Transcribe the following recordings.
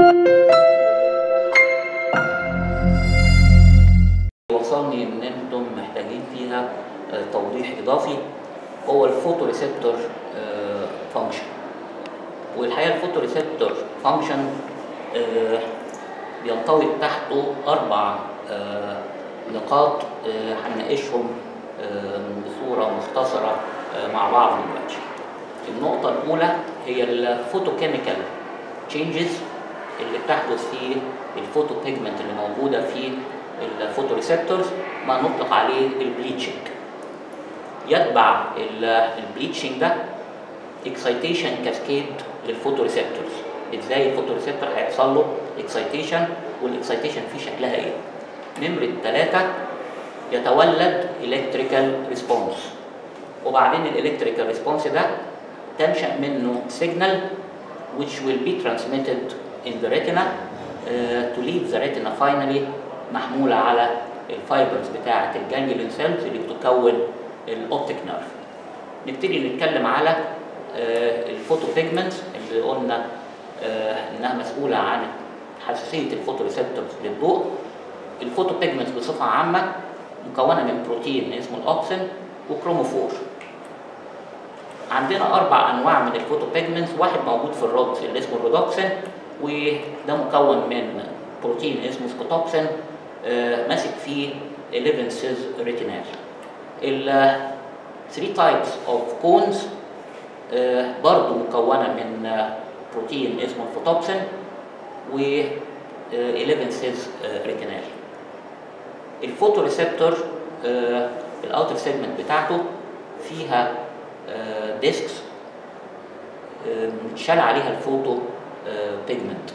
وصلني ان انتم محتاجين فيها آه، توضيح اضافي هو الفوتو ريسبتور فانكشن والحقيقه الفوتو ريسبتور فانكشن بينطوي تحته اربع آه، نقاط آه، هنناقشهم آه، بصوره مختصره آه، مع بعض دلوقتي. النقطه الاولى هي الفوتوكيميكال تشينجز اللي بتحدث في الفوتو بيجمنت اللي موجوده في الفوتو ريسبتورز ما نطلق عليه البليتشنج يتبع البليتشنج ده اكسايتيشن كاسكيد للفوتو ريسبتورز ازاي الفوتو ريسبتور هيحصل له اكسايتيشن والاكسايتيشن فيه شكلها ايه نمرة ثلاثة يتولد الكتريكال ريسبونس وبعدين الالكتريكال ريسبونس ده تنشأ منه سيجنال which will be transmitted in the retina uh, to leave the retina finally محمولة على الفايبرز بتاعة الجانجلين سيلز اللي بتكون الاوبتيك نيرف نبتدي نتكلم على آه، الفوتو بيجمنتس اللي قلنا آه، انها مسؤولة عن حساسية الفوتو ريسبتورز للضوء الفوتو بيجمنتس بصفة عامة مكونة من بروتين اسمه الاوكسين وكروموفور عندنا اربع انواع من الفوتو بيجمنتس واحد موجود في الرودز اللي اسمه الرودوكسين وده مكون من بروتين اسمه سكوتوكسين آه، ماسك فيه 11 سيز ريتينال ال 3 تايبس اوف كونز برضه مكونه من آه، بروتين اسمه الفوتوكسين و آه، 11 سيز ريتينال الفوتو ريسبتور الاوتر سيجمنت بتاعته فيها ديسكس شال عليها الفوتو بيجمنت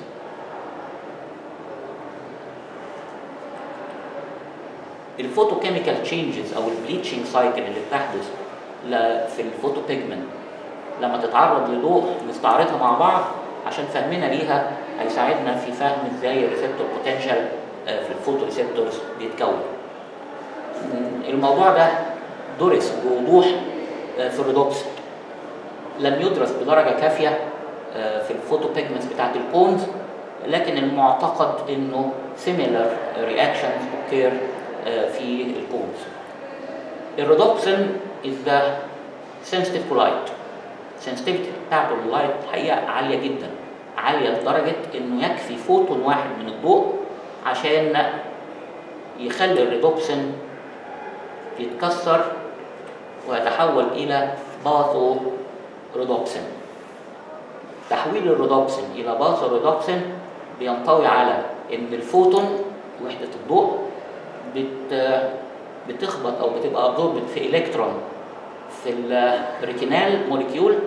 الفوتو كيميكال تشينجز او البليتشنج سايكل اللي بتحدث ل- في الفوتو بيجمنت لما تتعرض لضوء نستعرضها مع بعض عشان فهمنا ليها هيساعدنا في فهم ازاي الريسبتور بوتنشال في الفوتو ريسبتورز بيتكون م، الموضوع ده درس بوضوح آه، في الريدوبس لم يدرس بدرجه كافيه آه، في الفوتو بيجمنتس بتاعت الكونز لكن المعتقد انه similar reactions occur آه، في الكونز الريدوبسين is the sensitive to light sensitivity بتاعته لللايت الحقيقه عاليه جدا عاليه لدرجه انه يكفي فوتون واحد من الضوء عشان يخلي الريدوبسين يتكسر ويتحول الى باثو ريدوبسين تحويل الريدوبسين الى باثو ريدوبسين بينطوي على ان الفوتون وحده الضوء بت بتخبط او بتبقى ابزوربت في الكترون في الريتينال موليكيول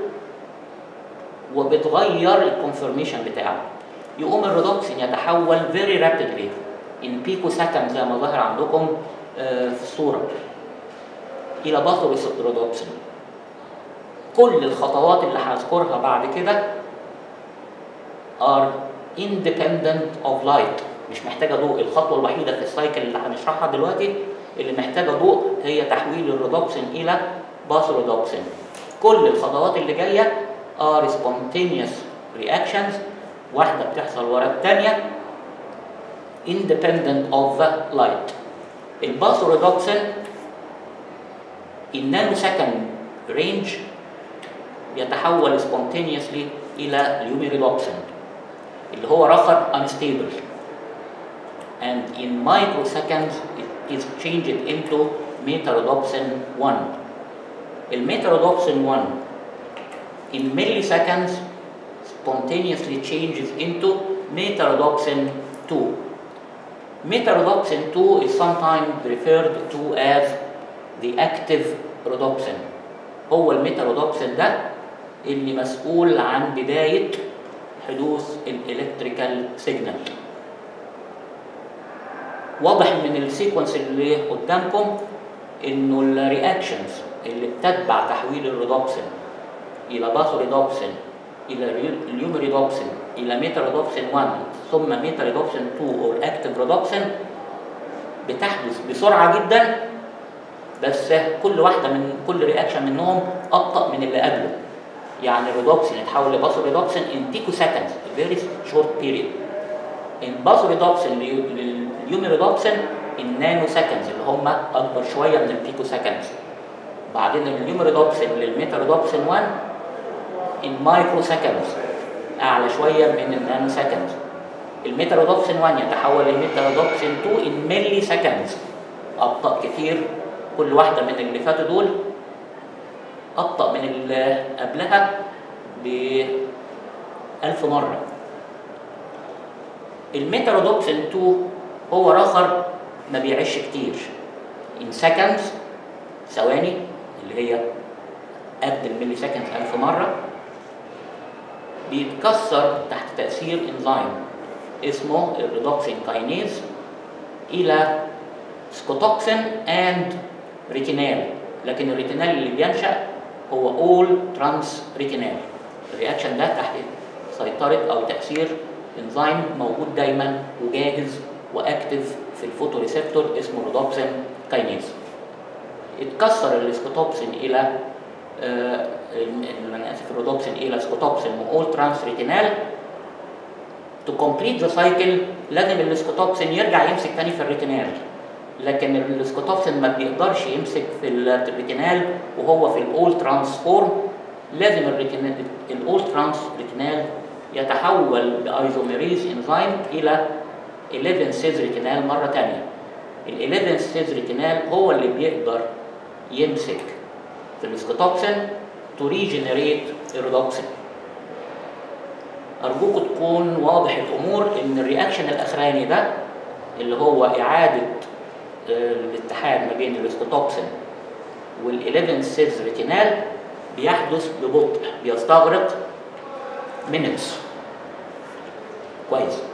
وبتغير الكونفورميشن بتاعه يقوم الريدوكسين يتحول very rapidly in بيكو سكند زي ما ظاهر عندكم آه، في الصوره الى باثو ريدوكسين كل الخطوات اللي هنذكرها بعد كده are independent of light مش محتاجه ضوء الخطوه الوحيده في السايكل اللي هنشرحها دلوقتي اللي محتاجه ضوء هي تحويل الريدوكسين الى باثوريدوكسين كل الخطوات اللي جايه are spontaneous reactions واحده بتحصل ورا الثانيه independent of the light الباثوريدوكسين النانو سكند رينج يتحول spontaneously الى اليوميريدوكسين اللي هو رخر unstable and in microseconds it is changed into metarodopsin 1 الميترودوبسين 1 in milliseconds spontaneously changes into metarodopsin 2 metarodopsin 2 is sometimes referred to as the active rhodopsin هو الميترودوبسين ده اللي مسؤول عن بداية حدوث الالكتريكال سيجنال واضح من السيكونس اللي قدامكم انه الرياكشنز اللي بتتبع تحويل الريدوبسين الى باثوريدوبسين الى اليوميريدوبسين الى ميتاريدوبسين 1 ثم ميتاريدوبسين 2 او اكتيف ريدوبسين بتحدث بسرعه جدا بس كل واحده من كل رياكشن منهم ابطا من اللي قبله يعني الريدوبسين يتحول لباثوريدوبسين ان بيكو سكندز فيري شورت بيريد البازوريدوبسين لليوميريدوبسين النانو سكندز اللي هم اكبر شويه من البيكو سكندز بعدين اليوميريدوبسين للميتريدوبسين 1 المايكرو سكندز اعلى شويه من النانو سكندز الميتريدوبسين 1 يتحول للميتريدوبسين 2 ان ملي سكندز ابطا كتير كل واحده من اللي فاتوا دول ابطا من اللي قبلها ب 1000 مره الميترودوكسين 2 هو رخر ما بيعيش كتير in seconds ثواني اللي هي قد الملي سكند ألف مرة بيتكسر تحت تأثير انزيم اسمه الريدوكسين كاينيز إلى سكوتوكسين اند ريتينال لكن الريتينال اللي بينشأ هو اول ترانس ريتينال الرياكشن ده تحت سيطرة أو تأثير انزيم موجود دايما وجاهز واكتف في الفوتوريسبتور اسمه رودوبسين كاينيز اتكسر السكوتوبسين الى آه انا اسف الرودوبسين الى سكوتوبسين واول ترانس ريتينال تو كومبليت ذا سايكل لازم السكوتوبسين يرجع يمسك تاني في الريتينال لكن السكوتوبسين ما بيقدرش يمسك في الريتينال وهو في الاول ترانسفورم لازم الريتينال الاول ترانس ريتينال يتحول بايزوميريز انزيم الى 11 سيز ريتينال مره ثانيه ال 11 سيز ريتينال هو اللي بيقدر يمسك في السكوتوكسين تو ريجنريت الريدوكسين ارجوكم تكون واضح الامور ان الرياكشن الاخراني ده اللي هو اعاده الاتحاد ما بين السكوتوكسين وال 11 سيز ريتينال بيحدث ببطء بيستغرق minutes كويس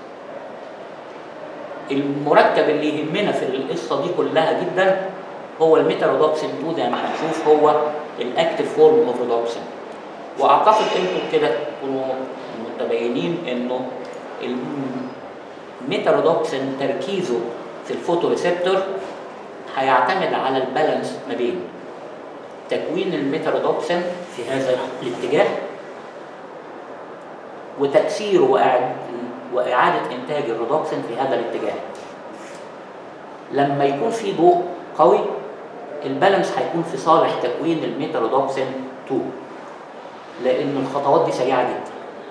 المركب اللي يهمنا في القصه دي كلها جدا هو الميتارودوكسين 2 زي ما هنشوف هو الاكتف فورم اوف رودوكسين واعتقد انتم كده تكونوا متبينين انه الميتارودوكسين تركيزه في الفوتوريسبتور هيعتمد على البالانس ما بين تكوين الميتارودوكسين في هذا الاتجاه وتأثيره وإعادة إنتاج الرودوكسين في هذا الاتجاه. لما يكون في ضوء قوي البالانس هيكون في صالح تكوين الميتارودوكسين 2 لأن الخطوات دي سريعة جدا.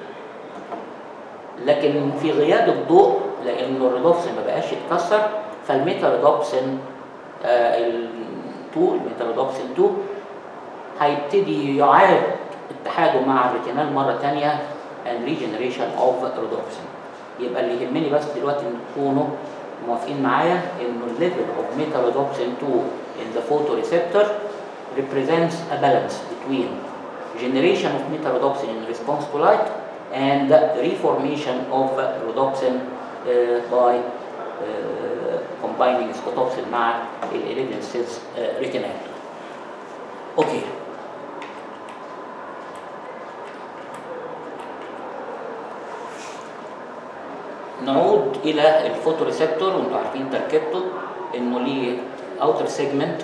لكن في غياب الضوء لأن الرودوكسين ما بقاش يتكسر فالميتارودوكسين آه ال 2 الميتارودوكسين 2 هيبتدي يعاد اتحاده مع الريتينال مرة ثانية and regeneration of rhodopsin يبقى اللي يهمني بس دلوقتي ان تكونوا موافقين معايا انه الليفل of metarhodopsin 2 in the photoreceptor represents a balance between generation of metarhodopsin in response to light and reformation of rhodopsin uh, by uh, combining scotopsin مع ال 11 cells uh, retinal. اوكي okay. نعود الى الفوتوريسبتور وانتم عارفين تركيبته انه ليه اوتر سيجمنت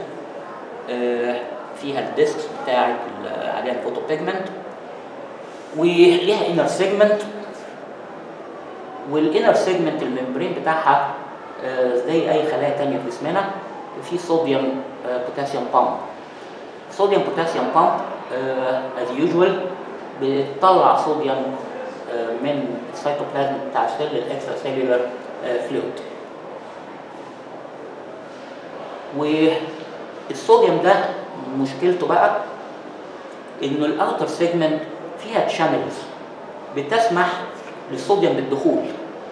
فيها الديسك بتاعت عليها الفوتو بيجمنت وليها انر سيجمنت والانر سيجمنت الممبرين بتاعها زي اي خلايا تانية في جسمنا في صوديوم بوتاسيوم بامب صوديوم بوتاسيوم بامب از يوجوال بتطلع صوديوم من السيتوبلازم بتاع السيل الاكسترا سيلولار فلويد والصوديوم ده مشكلته بقى انه الاوتر سيجمنت فيها تشانلز بتسمح للصوديوم بالدخول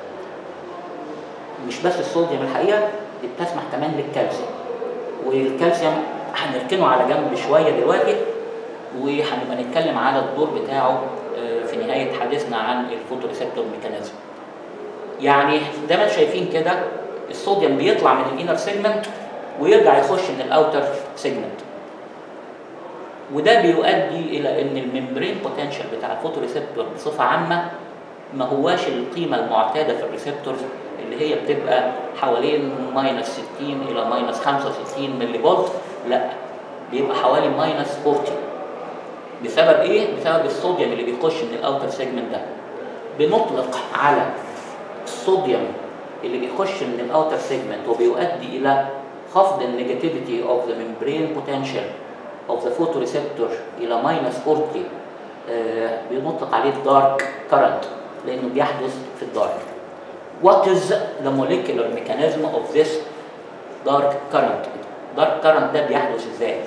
مش بس الصوديوم الحقيقه دي بتسمح كمان للكالسيوم والكالسيوم هنركنه على جنب شويه دلوقتي وهنبقى نتكلم على الدور بتاعه في نهاية حديثنا عن الفوتوريسبتور ميكانيزم يعني زي ما شايفين كده الصوديوم بيطلع من الانر سيجمنت ويرجع يخش من الاوتر سيجمنت وده بيؤدي الى ان الممبرين بوتنشال بتاع الفوتوريسبتور بصفه عامه ما هواش القيمه المعتاده في الريسبتورز اللي هي بتبقى حوالين ماينس 60 الى ماينس 65 ملي فولت لا بيبقى حوالي ماينس 40 بسبب ايه؟ بسبب الصوديوم اللي بيخش من الاوتر سيجمنت ده. بنطلق على الصوديوم اللي بيخش من الاوتر سيجمنت وبيؤدي الى خفض النيجاتيفيتي اوف ذا ممبرين بوتنشال اوف ذا photoreceptor الى ماينس 40 آه، بنطلق عليه الدارك كارنت لانه بيحدث في الدارك. What is the molecular mechanism of this dark current؟ dark current ده بيحدث ازاي؟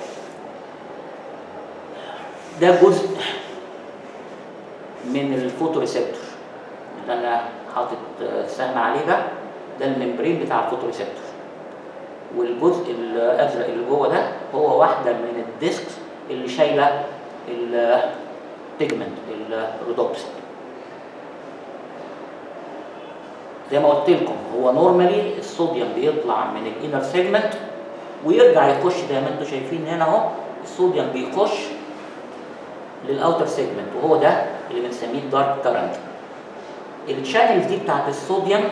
ده جزء من الفوتوريسبتور اللي انا حاطط آه، سهم عليه ده ده الممبرين بتاع الفوتوريسبتور والجزء الازرق اللي جوه ده هو واحده من الديسكس اللي شايله البيجمنت الرودوبس زي ما قلت لكم هو نورمالي الصوديوم بيطلع من الانر سيجمنت ويرجع يخش زي ما انتم شايفين هنا اهو الصوديوم بيخش للاوتر سيجمنت وهو ده اللي بنسميه الدارك كارنت الشانلز دي بتاعت الصوديوم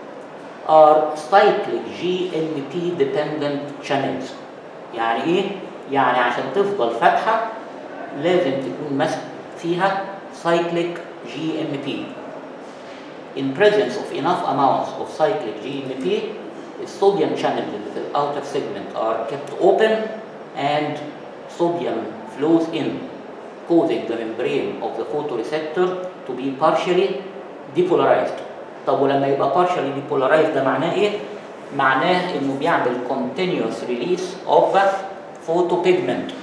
are cyclic GMP dependent channels يعني ايه؟ يعني عشان تفضل فاتحة لازم تكون ماسك فيها cyclic GMP in presence of enough amounts of cyclic GMP الصوديوم channels اللي في الاوتر segment are kept open and sodium flows in causing the membrane of the photoreceptor to be partially depolarized طب ولما يبقى partially depolarized ده معناه ايه؟ معناه انه بيعمل continuous release of photopigment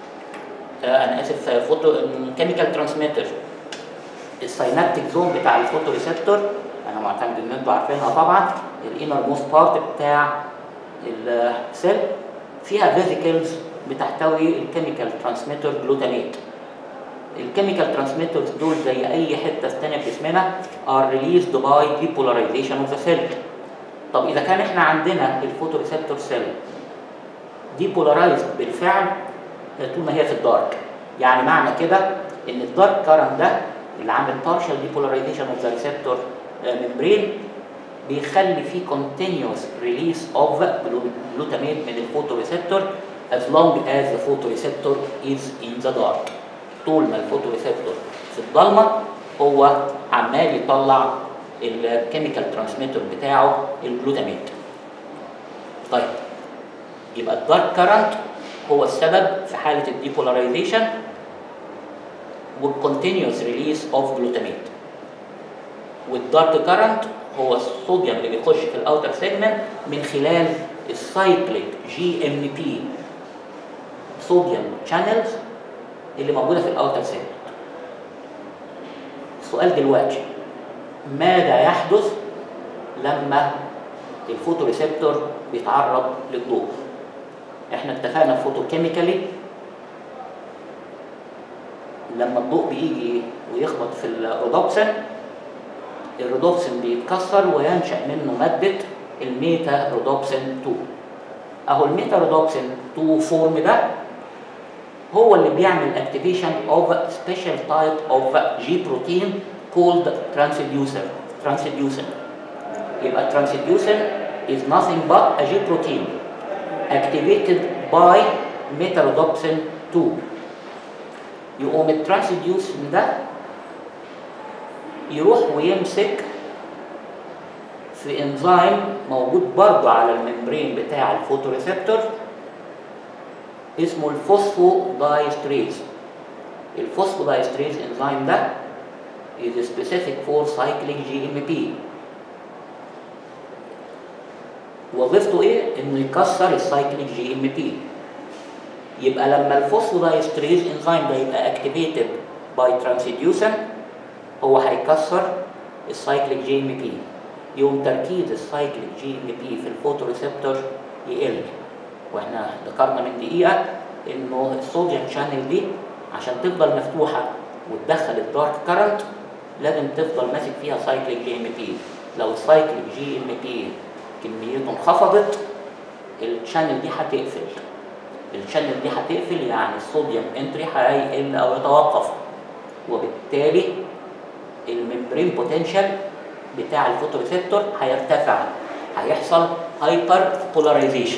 آه انا اسف فوتو كيميكال ترانسميتر الساينابتيك زون بتاع الفوتوريسبتور انا معتمد ان انتوا عارفينها طبعا الانر موست بارت بتاع السيل فيها فيزيكلز بتحتوي الكيميكال ترانسميتر جلوتاميت الكيميكال ترانسميترز دول زي اي حته ثانيه في جسمنا are released by depolarization of the cell طب اذا كان احنا عندنا الفوتوريسبتور سيل depolarized بالفعل طول ما هي في الدارك يعني معنى كده ان الدارك كارنت ده اللي عامل partial depolarization of the receptor membrane بيخلي فيه continuous release of glutamate من الفوتوريسبتور as long as the photoreceptor is in the dark طول ما الفوتوريسبتور في الضلمه هو عمال يطلع الكيميكال ترانسميتر بتاعه الجلوتاميت طيب يبقى الدارك كارنت هو السبب في حاله الديبولاريزيشن والكونتينيوس ريليس اوف جلوتاميت والدارك كارنت هو الصوديوم اللي بيخش في الاوتر سيجمنت من خلال السايكليك جي ام بي صوديوم شانلز اللي موجوده في الاوتر سيجمنت السؤال دلوقتي ماذا يحدث لما الفوتوريسبتور بيتعرض للضوء احنا اتفقنا فوتوكيميكالي لما الضوء بيجي ويخبط في الرودوبسين الرودوبسين بيتكسر وينشأ منه مادة الميتا رودوبسين 2 اهو الميتا رودوبسين 2 فورم ده هو اللي بيعمل activation of special type of G protein called transducer transducer يبقى transducer is nothing but a G protein activated by metarhodopsin 2 يقوم الترانسديوسن ده يروح ويمسك في انزيم موجود برضه على الممبرين بتاع الفوتوريسبتور اسمه الفوسفودايستريز الفوسفودايستريز انزيم ده is specific for cyclic GMP وظيفته ايه؟ انه يكسر السايكليك جي ام بي يبقى لما الفوسفودايستريز انزيم ده يبقى اكتيفيتد باي ترانسديوسن هو هيكسر السايكليك جي ام بي يقوم تركيز السايكليك جي ام بي في الفوتوريسبتور يقل واحنا ذكرنا من دقيقه انه الصوديوم شانل دي عشان تفضل مفتوحه وتدخل الدارك كارنت لازم تفضل ماسك فيها سايكليك جي ام بي لو السايكليك جي ام بي كميته انخفضت الشانل دي هتقفل الشانل دي هتقفل يعني الصوديوم انتري هيقل او يتوقف وبالتالي الممبرين بوتنشال بتاع الفوتوريسبتور هيرتفع هيحصل هايبر بولاريزيشن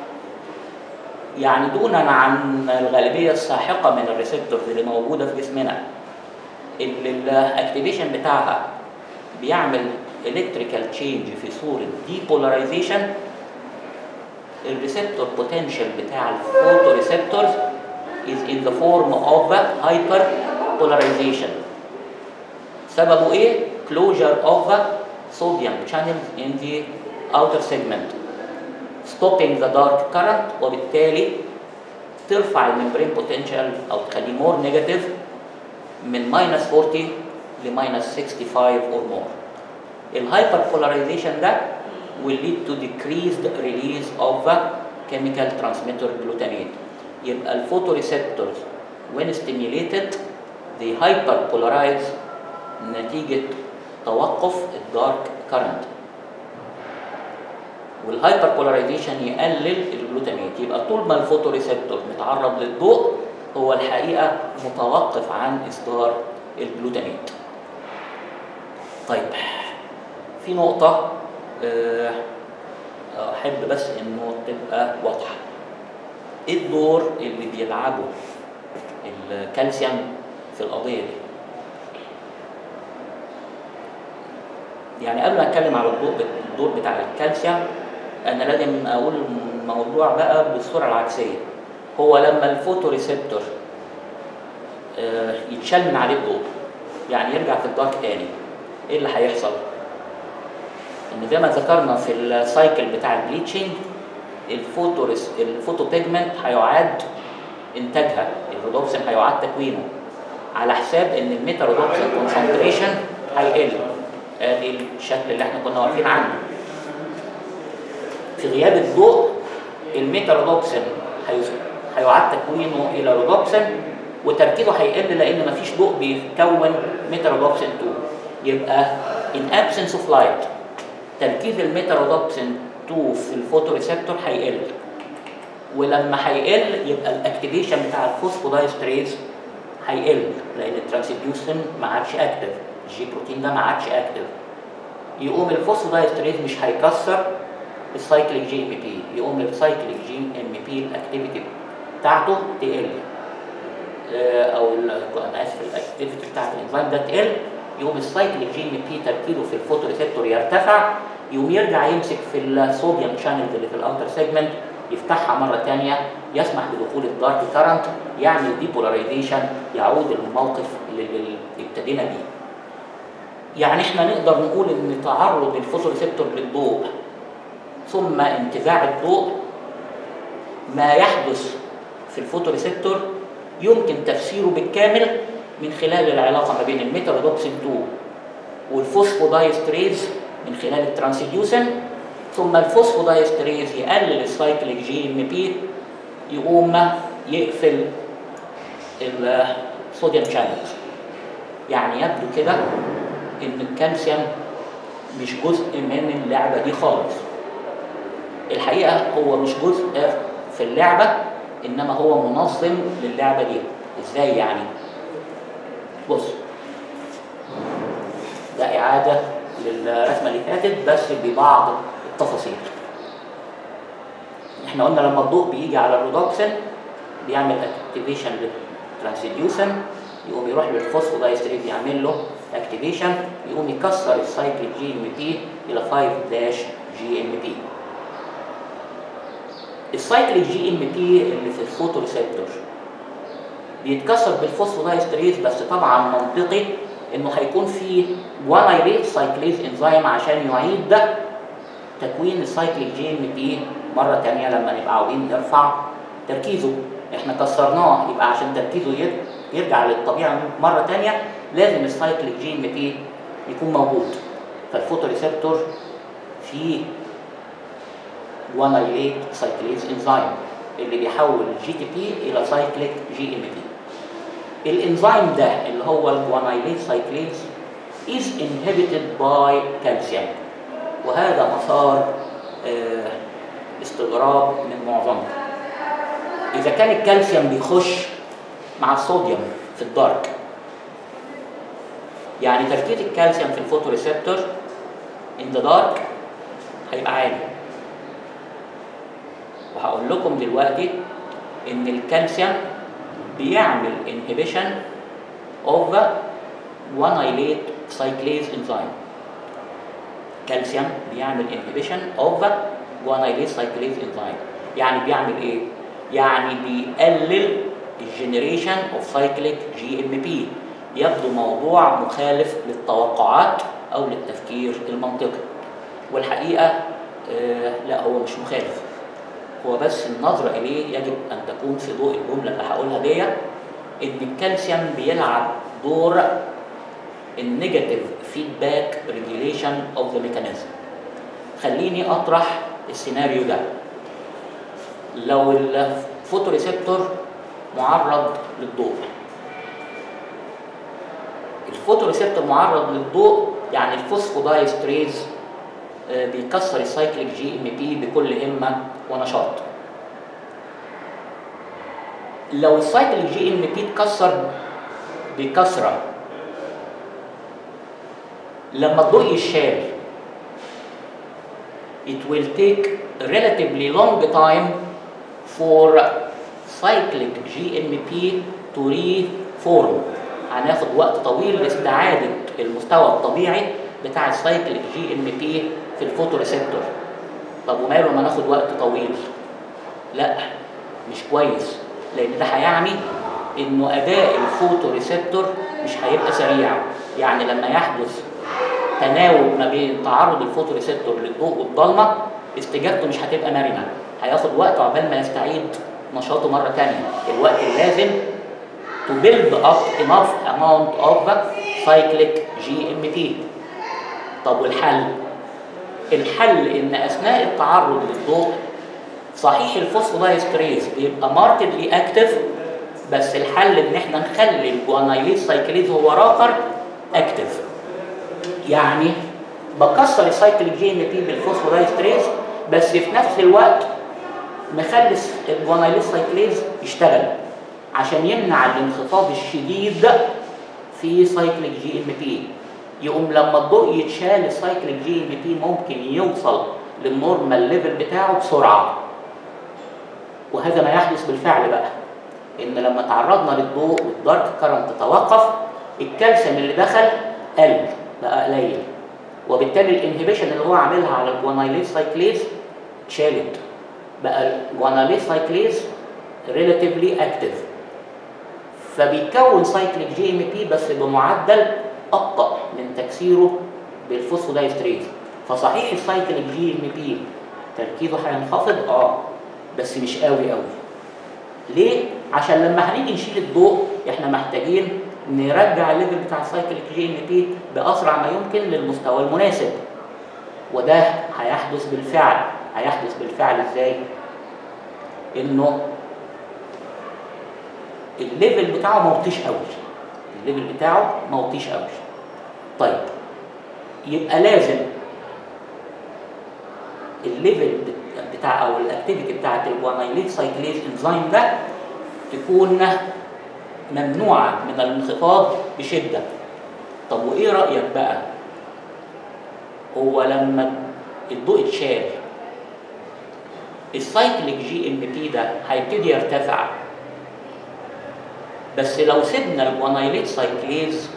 يعني دونا عن الغالبيه الساحقه من الريسبتورز اللي موجوده في جسمنا اللي الاكتيفيشن بتاعها بيعمل الكتريكال تشينج في صوره ديبولاريزيشن الريسبتور بوتنشال بتاع الفوتو ريسبتورز is in the form of hyper polarization سببه ايه؟ closure of the sodium channels in the outer segment stopping the dark current وبالتالي ترفع الممبرين بوتنشال او تخليه more negative من minus 40 ل minus 65 or more الهايبر polarization ده will lead to decreased release of the chemical transmitter glutamate يبقى الفوتوريسبتورز when stimulated they hyperpolarize نتيجة توقف الدارك كارنت والهايبر بولاريزيشن يقلل الجلوتاميت يبقى طول ما الفوتوريسبتور متعرض للضوء هو الحقيقة متوقف عن إصدار الجلوتاميت طيب في نقطة آه، أحب بس إنه تبقى واضحة إيه الدور اللي بيلعبه الكالسيوم في القضية دي يعني قبل ما اتكلم على الدور الدور بتاع الكالسيوم انا لازم اقول الموضوع بقى بالصوره العكسيه هو لما الفوتوريسبتور آه، يتشال من عليه الضوء يعني يرجع في الدارك تاني ايه اللي هيحصل؟ ان زي ما ذكرنا في السايكل بتاع البليتشنج الفوتوريس الفوتو بيجمنت هيعاد انتاجها الرودوبسين هيعاد تكوينه على حساب ان الميتا رودوبسين كونسنتريشن هيقل ادي الشكل اللي احنا كنا واقفين عنه في غياب الضوء الميتا رودوبسين هي- هيعاد تكوينه الى رودوبسين وتركيزه هيقل لان مفيش ضوء بيكون ميتا رودوبسين 2 يبقى in absence of light تركيز الميتا رودوبسين 2 في الفوتوريسبتور هيقل ولما هيقل يبقى الاكتيفيشن بتاع الفوسفودايستريز هيقل لان الترانسديوسن ما عادش اكتف الجي بروتين ده ما عادش اكتف يقوم الفوسفودايستريز مش هيكسر السايكليك جي ام بي يقوم السايكليك جي ام بي الاكتيفيتي بتاعته تقل آه، او ال- انا اسف الاكتيفيتي بتاعت الانزيم ده تقل يقوم السايكليك جي ام بي تركيزه في الفوتوريسبتور يرتفع يقوم يرجع يمسك في الصوديوم شانلز اللي في الاوتر سيجمنت يفتحها مره ثانيه يسمح بدخول الدارك كارنت يعمل ديبولاريزيشن يعود الموقف اللي اللي ابتدينا بيه يعني احنا نقدر نقول ان تعرض الفوتوريسبتور للضوء ثم انتزاع الضوء ما يحدث في الفوتوريسبتور يمكن تفسيره بالكامل من خلال العلاقه ما بين الميتارودوكسين 2 والفوسفودايستريز من خلال الترانسديوسن ثم الفوسفودايستريز يقلل السايكليك جي ام بي يقوم يقفل الصوديوم شانلز يعني يبدو كده ان الكالسيوم مش جزء من اللعبه دي خالص الحقيقه هو مش جزء في اللعبه انما هو منظم للعبه دي ازاي يعني بص ده اعاده للرسمه اللي فاتت بس ببعض التفاصيل احنا قلنا لما الضوء بيجي على الرودوكسين بيعمل اكتيفيشن للترانسديوسن يقوم يروح للفوسفودايستريز يعمل له اكتيفيشن يقوم يكسر السايكل جي ام بي الى 5 داش جي ام بي السايكل جي ام بي اللي في الفوتوريسبتور بيتكسر بالفوسفودايستريز بس طبعا منطقي انه هيكون في جوانايليت سايكليز انزيم عشان يعيد ده تكوين السايكليك جي ام بي مره ثانيه لما نبقى عاوزين نرفع تركيزه احنا كسرناه يبقى عشان تركيزه ير- يرجع للطبيعه مره ثانيه لازم السايكليك جي ام بي يكون موجود فالفوتوريسبتور فيه جوانايليت سايكليز انزيم اللي بيحول الجي تي بي الى سايكليك جي ام بي الانزيم ده اللي هو الجوانايليت سايكليز is inhibited by calcium وهذا مسار آه، استغراب من معظمهم اذا كان الكالسيوم بيخش مع الصوديوم في الدارك يعني تركيز الكالسيوم في الفوتوريسبتور in the dark هيبقى عالي وهقول لكم دلوقتي ان الكالسيوم بيعمل inhibition of the guanylate cyclase enzyme كالسيوم بيعمل انهبيشن اوف جوانايليز سايكليز انزيم يعني بيعمل ايه يعني بيقلل الجنريشن اوف سايكليك جي ام بي يبدو موضوع مخالف للتوقعات او للتفكير المنطقي والحقيقه آه لا هو مش مخالف هو بس النظره اليه يجب ان تكون في ضوء الجمله اللي هقولها دي ان الكالسيوم بيلعب دور النيجاتيف فيدباك ريجيليشن اوف ذا ميكانيزم خليني اطرح السيناريو ده لو الفوتوريسبتور معرض للضوء الفوتوريسبتور معرض للضوء يعني الفوسفودايستريز بيكسر السايكليك جي ام بي بكل همه ونشاط لو السايكليك جي ام بي اتكسر بكثره لما الضوء يشال it will take relatively long time for cyclic GMP to reform هناخد وقت طويل لاستعادة المستوى الطبيعي بتاع السايكليك جي ام بي في الفوتوريسبتور طب وماله ما ناخد وقت طويل لا مش كويس لان ده هيعني انه اداء الفوتوريسبتور مش هيبقى سريع يعني لما يحدث تناوب ما بين تعرض الفوتوريسبتور للضوء والضلمه استجابته مش هتبقى مرنه هياخد وقت عقبال ما يستعيد نشاطه مره ثانيه الوقت اللازم to build up enough amount of cyclic GMP طب والحل الحل ان اثناء التعرض للضوء صحيح الفوسفودايستريز بيبقى ماركتلي اكتف بس الحل ان احنا نخلي الجوانايليز سايكليز هو راقر اكتف يعني بكسر السايكليك جي ام بي بالفوسفودايستريز بس في نفس الوقت مخلي الجوانايليز سايكليز يشتغل عشان يمنع الانخفاض الشديد في سايكليك جي ام بي يقوم لما الضوء يتشال السايكليك جي ام بي ممكن يوصل للنورمال ليفل بتاعه بسرعه وهذا ما يحدث بالفعل بقى ان لما تعرضنا للضوء والدارك كرنت توقف الكالسيوم اللي دخل قل بقى قليل وبالتالي الانهبيشن اللي هو عاملها على الجوانايليز سايكليز اتشالت بقى الجوانايليز سايكليز ريلاتيفلي اكتف فبيكون سايكليك جي ام بي بس بمعدل ابطا من تكسيره بالفوسفودايستريز فصحيح السايكليك جي ام بي تركيزه هينخفض اه بس مش قوي قوي ليه عشان لما هنيجي نشيل الضوء احنا محتاجين نرجع الليفل بتاع السايكليك جي ام بي باسرع ما يمكن للمستوى المناسب وده هيحدث بالفعل هيحدث بالفعل ازاي انه الليفل بتاعه موطيش قوي الليفل بتاعه موطيش قوي طيب يبقى لازم الليفل بتاع او الاكتيفيتي بتاعت الجوانايليز سايكليز انزيم ده تكون ممنوعه من الانخفاض بشده طب وايه رايك بقى هو لما الضوء اتشال السايكليك جي ام بي ده هيبتدي يرتفع بس لو سيبنا الجوانايليت سايكليز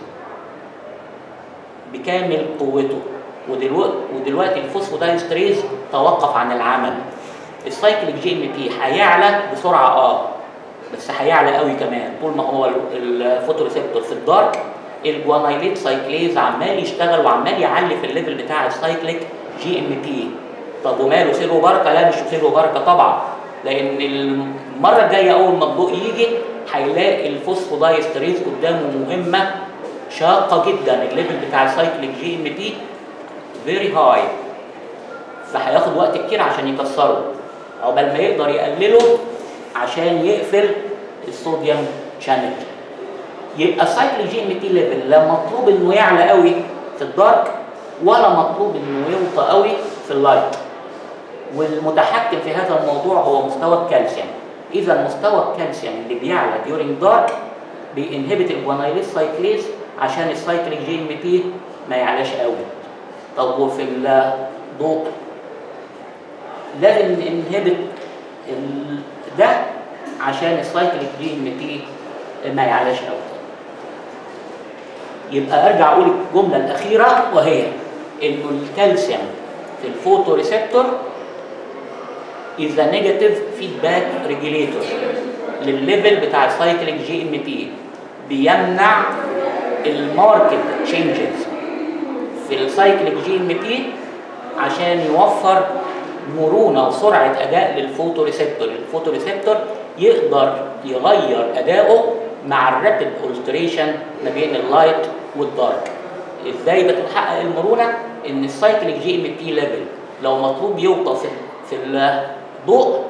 بكامل قوته ودلوقتي ودلوقتي الفوسفودايستريز توقف عن العمل السايكليك جي ام بي هيعلى بسرعه اه بس هيعلى قوي كمان طول ما هو الفوتوريسبتور في الدارك الجوانايليت سايكليز عمال يشتغل وعمال يعلي في الليفل بتاع السايكليك جي ام بي طب وماله خير وبركه لا مش خير وبركه طبعا لان المره الجايه اول ما الضوء يجي هيلاقي الفوسفودايستريز قدامه مهمه شاقه جدا الليفل بتاع السايكليك جي ام بي فيري هاي فهياخد وقت كتير عشان يكسره عقبال ما يقدر يقلله عشان يقفل الصوديوم شانل يبقى السايكليك جي ام بي ليفل لا مطلوب انه يعلى قوي في الدارك ولا مطلوب انه يوطى قوي في اللايت والمتحكم في هذا الموضوع هو مستوى الكالسيوم اذا مستوى الكالسيوم اللي بيعلى during dark بينهبت الجوانايليز سايكليز عشان السايكليك جي ام بي ما يعلاش قوي طب وفي الضوء لازم ننهبت ده عشان السايكليك جي ام بي ما يعلاش قوي يبقى ارجع اقول الجمله الاخيره وهي انه الكالسيوم في الفوتو ريسبتور is a negative feedback regulator للليفل بتاع السايكليك جي ام بي بيمنع الماركت تشينجز في السايكليك جي ام بي عشان يوفر مرونه وسرعه اداء للفوتو ريسبتور الفوتو ريسبتور يقدر يغير اداؤه مع الرابid alteration ما بين اللايت والدارك ازاي بتتحقق المرونه ان السايكليك جي ام بي ليفل لو مطلوب يوطى في في الضوء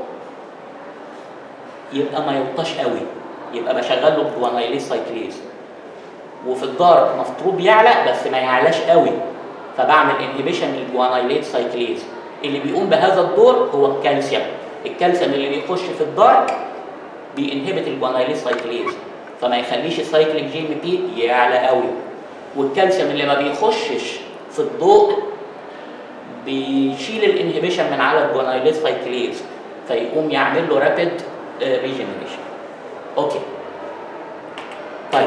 يبقى ما يوطاش قوي يبقى بشغل له جوانايليز سايكليز وفي الدارك مفروض يعلى بس ما يعلاش قوي فبعمل انهبيشن للجوانايليز سايكليز اللي بيقوم بهذا الدور هو الكالسيوم الكالسيوم اللي بيخش في الدارك بينهبت الجوانايليز سايكليز فما يخليش السايكليك جي ام بي يعلى قوي والكالسيوم اللي ما بيخشش في الضوء بيشيل الانهبيشن من على الجوانايليز سايكليز فيقوم يعمل له رابيد ريجنريشن اوكي طيب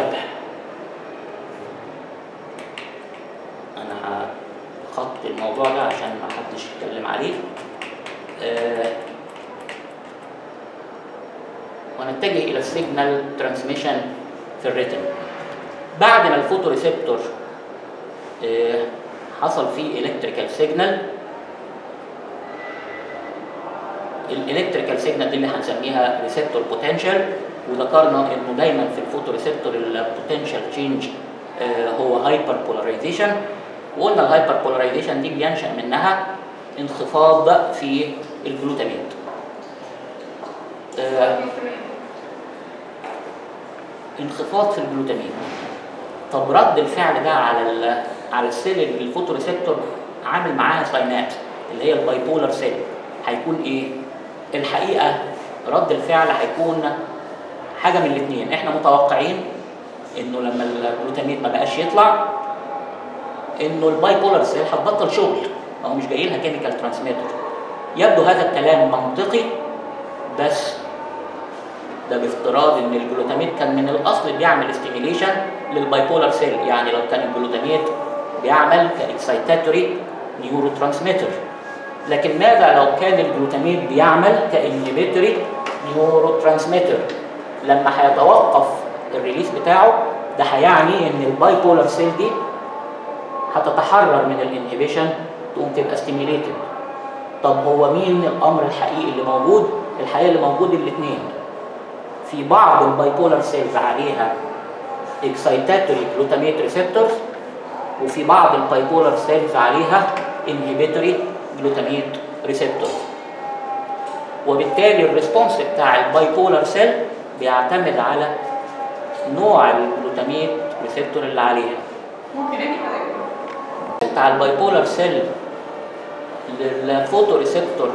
انا هخط الموضوع ده عشان ما حدش يتكلم عليه آه ونتجه الى السيجنال ترانسميشن في الريتم بعد ما الفوتو ريسبتور آه حصل فيه الكتريكال سيجنال الالكتريكال سيجنال دي اللي هنسميها ريسبتور بوتنشال وذكرنا انه دايما في الفوتو ريسبتور البوتنشال تشينج هو هايبر بولاريزيشن وقلنا الهايبر بولاريزيشن دي بينشا منها انخفاض في الجلوتاميت آه انخفاض في الجلوتامين طب رد الفعل ده على ال على السيل اللي الفوتو ريسبتور عامل معاها ساينابس اللي هي الباي بولار سيل هيكون ايه؟ الحقيقه رد الفعل هيكون حاجه من الاثنين احنا متوقعين انه لما الجلوتاميت ما بقاش يطلع انه الباي بولار سيل هتبطل شغل ما هو مش جاي لها كيميكال ترانسميتر يبدو هذا الكلام منطقي بس ده بافتراض ان الجلوتاميت كان من الاصل بيعمل استيميليشن للباي بولار سيل يعني لو كان الجلوتاميت بيعمل كاكسايتاتوري نيورو ترانسميتر لكن ماذا لو كان الجلوتاميت بيعمل كانهبيتوري نيورو ترانسميتر لما هيتوقف الريليس بتاعه ده هيعني ان الباي بولار سيل دي هتتحرر من الانهبيشن تقوم تبقى ستيميليتد طب هو مين الامر الحقيقي اللي موجود الحقيقه اللي موجود الاثنين في بعض البايبولار سيلز عليها اكسايتاتوري جلوتاميت ريسبتورز وفي بعض البايبولار سيلز عليها انهبيتوري جلوتاميت ريسبتورز وبالتالي الريسبونس بتاع البايبولار سيل بيعتمد على نوع الجلوتاميت ريسبتور اللي عليها ممكن اني بتاع البايبولار سيل للفوتو ريسبتور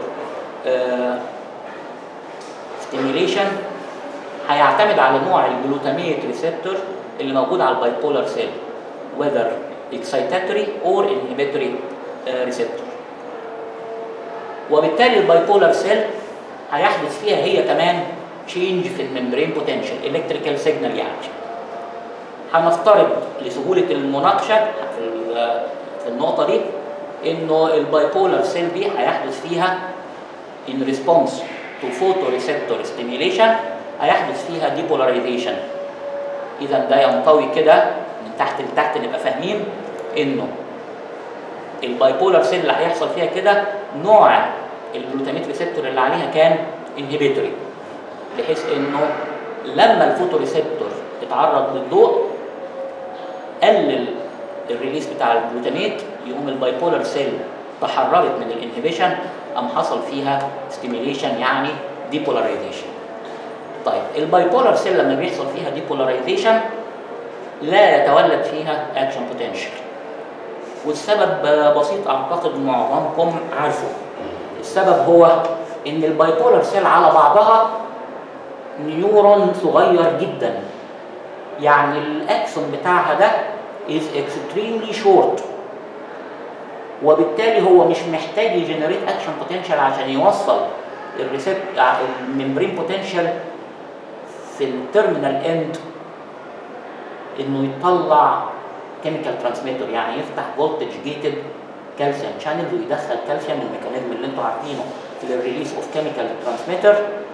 ستيميليشن هيعتمد على نوع الجلوتاميت ريسبتور اللي موجود على البايبولار سيل whether excitatory or inhibitory ريسبتور وبالتالي البايبولار سيل هيحدث فيها هي كمان تشينج في الممبرين بوتنشال الكتريكال سيجنال يعني هنفترض لسهوله المناقشه في في النقطه دي انه البايبولار سيل دي هيحدث فيها in response to photoreceptor stimulation هيحدث فيها depolarization اذا ده ينطوي كده من تحت لتحت نبقى فاهمين انه البايبولار سيل اللي هيحصل فيها كده نوع الجلوتاميت ريسبتور اللي عليها كان انهبيتوري بحيث انه لما الفوتوريسبتور اتعرض للضوء قلل الريليس بتاع الجلوتاميت يقوم البايبولار سيل تحررت من الانهبيشن قام حصل فيها ستيميليشن يعني ديبولاريزيشن طيب البايبولار سيل لما بيحصل فيها ديبولاريزيشن لا يتولد فيها اكشن بوتنشال والسبب بسيط اعتقد معظمكم عارفه السبب هو ان البايبولار سيل على بعضها نيورون صغير جدا يعني الاكسون بتاعها ده is extremely short وبالتالي هو مش محتاج يجنريت اكشن بوتنشال عشان يوصل الريسبت الممبرين بوتنشال في التيرمينال اند انه يطلع كيميكال ترانسميتر يعني يفتح فولتج جيتد كالسيوم شانلز ويدخل كالسيوم الميكانيزم اللي انتوا عارفينه في الريليس اوف كيميكال ترانسميتر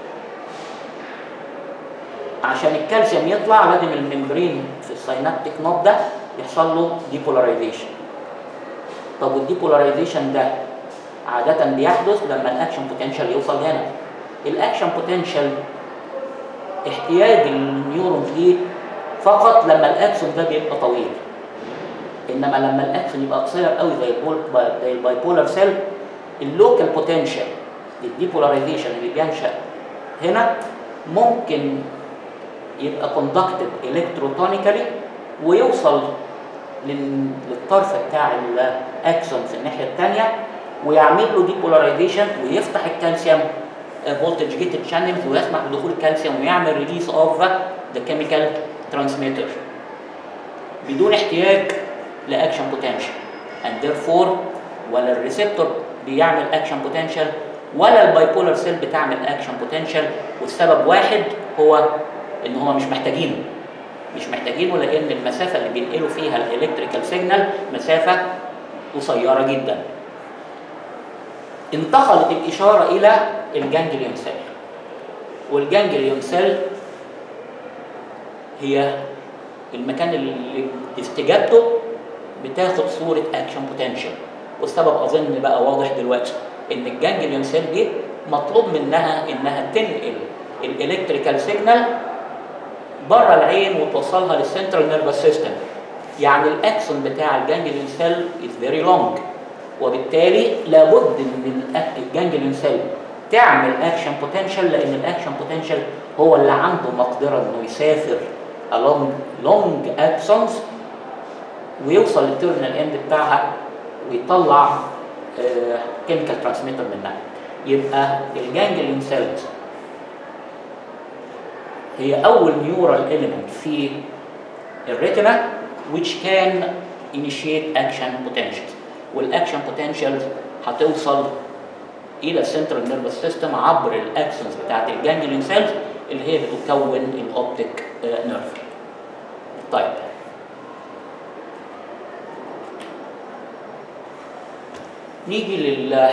عشان الكالسيوم يطلع لازم الممبرين في السينابتيك نوب ده يحصل له ديبولاريزيشن طب والديبولاريزيشن ده عادة بيحدث لما الاكشن بوتنشال يوصل هنا الاكشن بوتنشال احتياج النيورونز ليه فقط لما الاكسون ده بيبقى طويل انما لما الاكسون يبقى قصير قوي زي البول زي البايبولار سيل اللوكال بوتنشال الديبولاريزيشن اللي بينشا هنا ممكن يبقى كوندكتد الكتروتونيكالي ويوصل لل- للطرف بتاع الاكسون في الناحيه الثانيه ويعمل له ديبولاريزيشن ويفتح الكالسيوم فولتج جيتد شانلز ويسمح بدخول الكالسيوم ويعمل ريليس اوف ذا كيميكال ترانسميتر بدون احتياج لاكشن بوتنشال and therefore ولا الريسبتور بيعمل اكشن بوتنشال ولا البايبولار سيل بتعمل اكشن بوتنشال والسبب واحد هو ان هم مش محتاجينه مش محتاجينه لان المسافه اللي بينقلوا فيها الالكتريكال سيجنال مسافه قصيره جدا انتقلت الاشاره الى الجانجليون سيل والجانجليون سيل هي المكان اللي استجابته بتاخد صوره اكشن بوتنشال والسبب اظن بقى واضح دلوقتي ان الجانجليون سيل دي مطلوب منها انها تنقل الالكتريكال سيجنال بره العين وتوصلها للسنترال نيرفس سيستم يعني الاكسون بتاع الجانجليون سيل از فيري لونج وبالتالي لابد ان الأك- الجانجليون سيل تعمل اكشن بوتنشال لان الاكشن بوتنشال هو اللي عنده مقدره انه يسافر along long axons ويوصل للتيرمينال اند بتاعها ويطلع كيميكال ترانسميتر منها يبقى الجانجليون سيلز هي اول نيورال element في الريتنا which can initiate action potentials والاكشن potentials هتوصل الى السنترال نيرفس سيستم عبر الاكسنز بتاعت الجانجليون سيلز اللي هي بتكون الاوبتيك نيرف طيب نيجي لل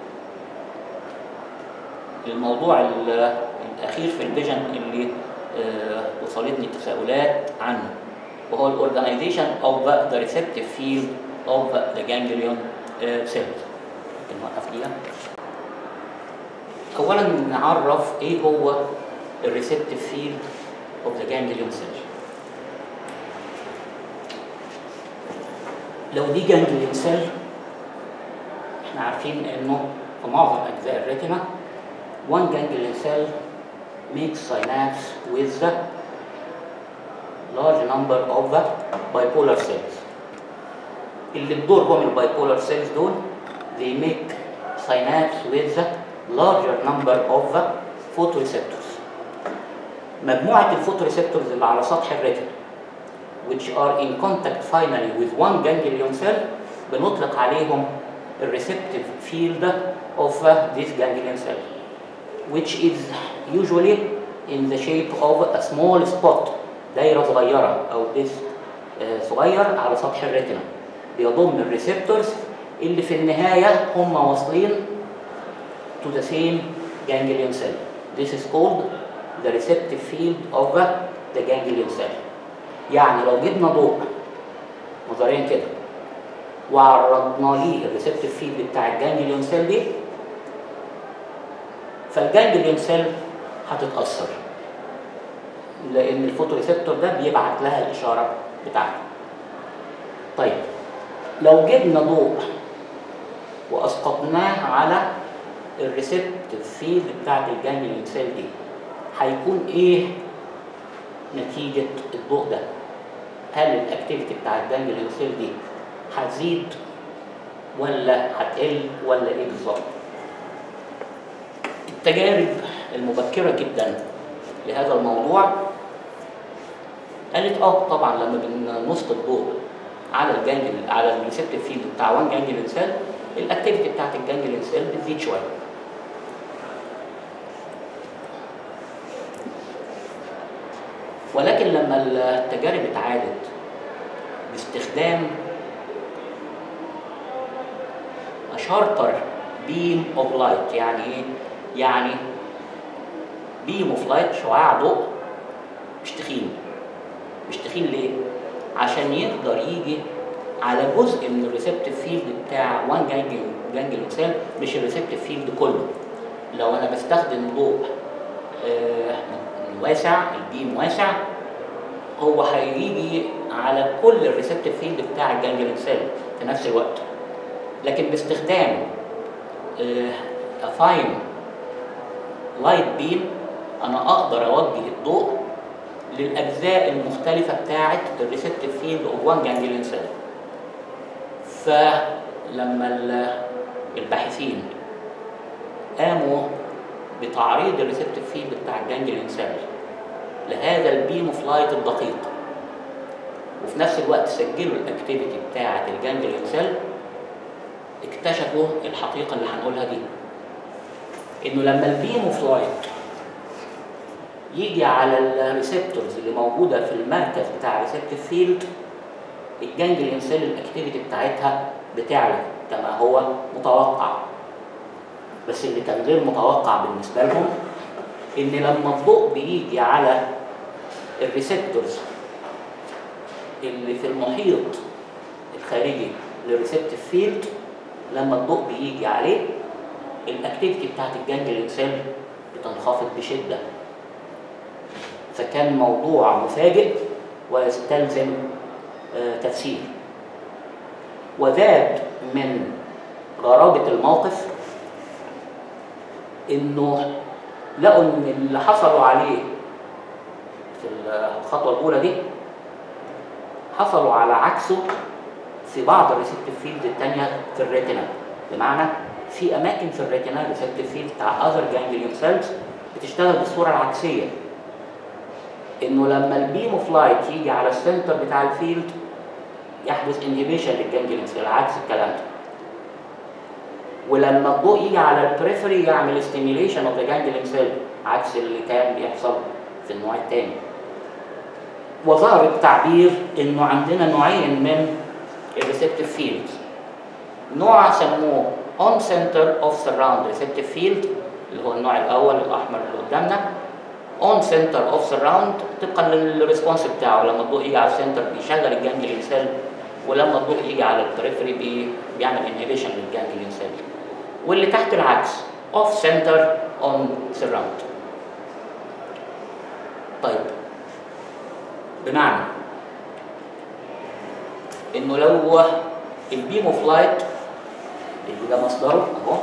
للموضوع ال- الاخير في الفيجن اللي آه، وصلتني تساؤلات عنه وهو الاورجانيزيشن اوف ذا ريسبتيف فيلد اوف ذا جانجليون سيلز ممكن نوقف دقيقه اولا نعرف ايه هو الريسبتيف فيلد اوف ذا جانجليون سيل لو دي جانجليون سيل احنا عارفين انه في معظم اجزاء الريتنا one ganglion cell makes synapse with the large number of the bipolar cells اللي بدورهم البايبولار سيلز دول they make synapse with the larger number of the photoreceptors مجموعة الفوتوريسبتورز اللي على سطح الريتنا which are in contact finally with one ganglion cell بنطلق عليهم الريسبتيف field of uh, this ganglion cell which is usually in the shape of a small spot دايرة صغيرة أو ديسك آه، صغير على سطح الريتنا بيضم الريسبتورز اللي في النهاية هم واصلين to the same ganglion cell. This is called the receptive field of the ganglion cell. يعني لو جبنا ضوء نظريا كده وعرضنا ليه الريسبتيف فيلد بتاع الجانجليون سيل دي فالجانجليون سيل هتتأثر لأن الفوتوريسبتور ده بيبعت لها الإشارة بتاعته. طيب لو جبنا ضوء وأسقطناه على الريسبتيف فيلد بتاعت الجانجليون سيل دي هيكون إيه نتيجة الضوء ده؟ هل الاكتيفيتي بتاع الجانجليون سيل دي هتزيد ولا هتقل ولا ايه بالظبط؟ التجارب المبكرة جدا لهذا الموضوع قالت اه طبعا لما بنسقط ضوء على الجانجل على الريسبتيف فيلد بتاع وان جانجليون سيل الاكتيفيتي بتاعت الجانجليون سيل بتزيد شويه ولكن لما التجارب اتعادت باستخدام شارتر بيم اوف لايت يعني ايه يعني بيم اوف لايت شعاع ضوء مش تخين مش تخين ليه عشان يقدر يجي على جزء من الريسبتيف فيلد بتاع وان جانجل جانجل سيل مش الريسبتيف فيلد كله لو انا بستخدم ضوء آه، واسع البيم واسع هو هيجي على كل الريسبتيف فيلد بتاع الجانجل سيل في نفس الوقت لكن باستخدام فاين لايت بيم انا اقدر اوجه الضوء للاجزاء المختلفه بتاعه الريسبتيف فيلد اوف وان جانجليون سيل فلما ال- الباحثين قاموا بتعريض الريسبتيف فيلد بتاع الجانجليون سيل لهذا البيم اوف لايت الدقيق وفي نفس الوقت سجلوا الاكتيفيتي بتاعه الجانجليون سيل اكتشفوا الحقيقه اللي هنقولها دي انه لما البيم اوف لايت يجي على الريسبتورز اللي موجوده في المركز بتاع الريسبتيف فيلد الجانجليون سيل الاكتيفيتي بتاعتها بتعلى كما هو متوقع بس اللي كان غير متوقع بالنسبه لهم ان لما الضوء بيجي على الريسبتورز اللي في المحيط الخارجي للريسبتيف فيلد لما الضوء بيجي عليه الاكتيفيتي بتاعت الجانجليون سيل بتنخفض بشده فكان موضوع مفاجئ ويستلزم آه، تفسير وزاد من غرابة الموقف انه لقوا ان اللي حصلوا عليه في الخطوة الأولى دي حصلوا على عكسه في بعض الريسبتيف فيلد التانية في الريتنا بمعنى في أماكن في الريتنا الريسبتيف فيلد بتاع أذر جانجليون سيلز بتشتغل بالصورة العكسية انه لما البيم اوف لايت يجي على السنتر بتاع الفيلد يحدث انهبيشن للجانجليون سيل عكس الكلام ده ولما الضوء يجي على البريفري يعمل ستيميليشن اوف ذا جانجليون سيل عكس اللي كان بيحصل في النوع الثاني وظهر التعبير انه عندنا نوعين من الريسبتيف فيلد نوع سموه اون سنتر اوف سراوند ريسبتيف فيلد اللي هو النوع الاول الاحمر اللي قدامنا اون سنتر اوف سراوند طبقا للريسبونس بتاعه لما الضوء يجي على السنتر بيشغل الجانجليون سيل ولما الضوء يجي على البريفري بي بيعمل انهبيشن للجانجليون سيل واللي تحت العكس اوف سنتر اون سراوند طيب بمعنى انه لو البيم اوف لايت اللي ده مصدره اهو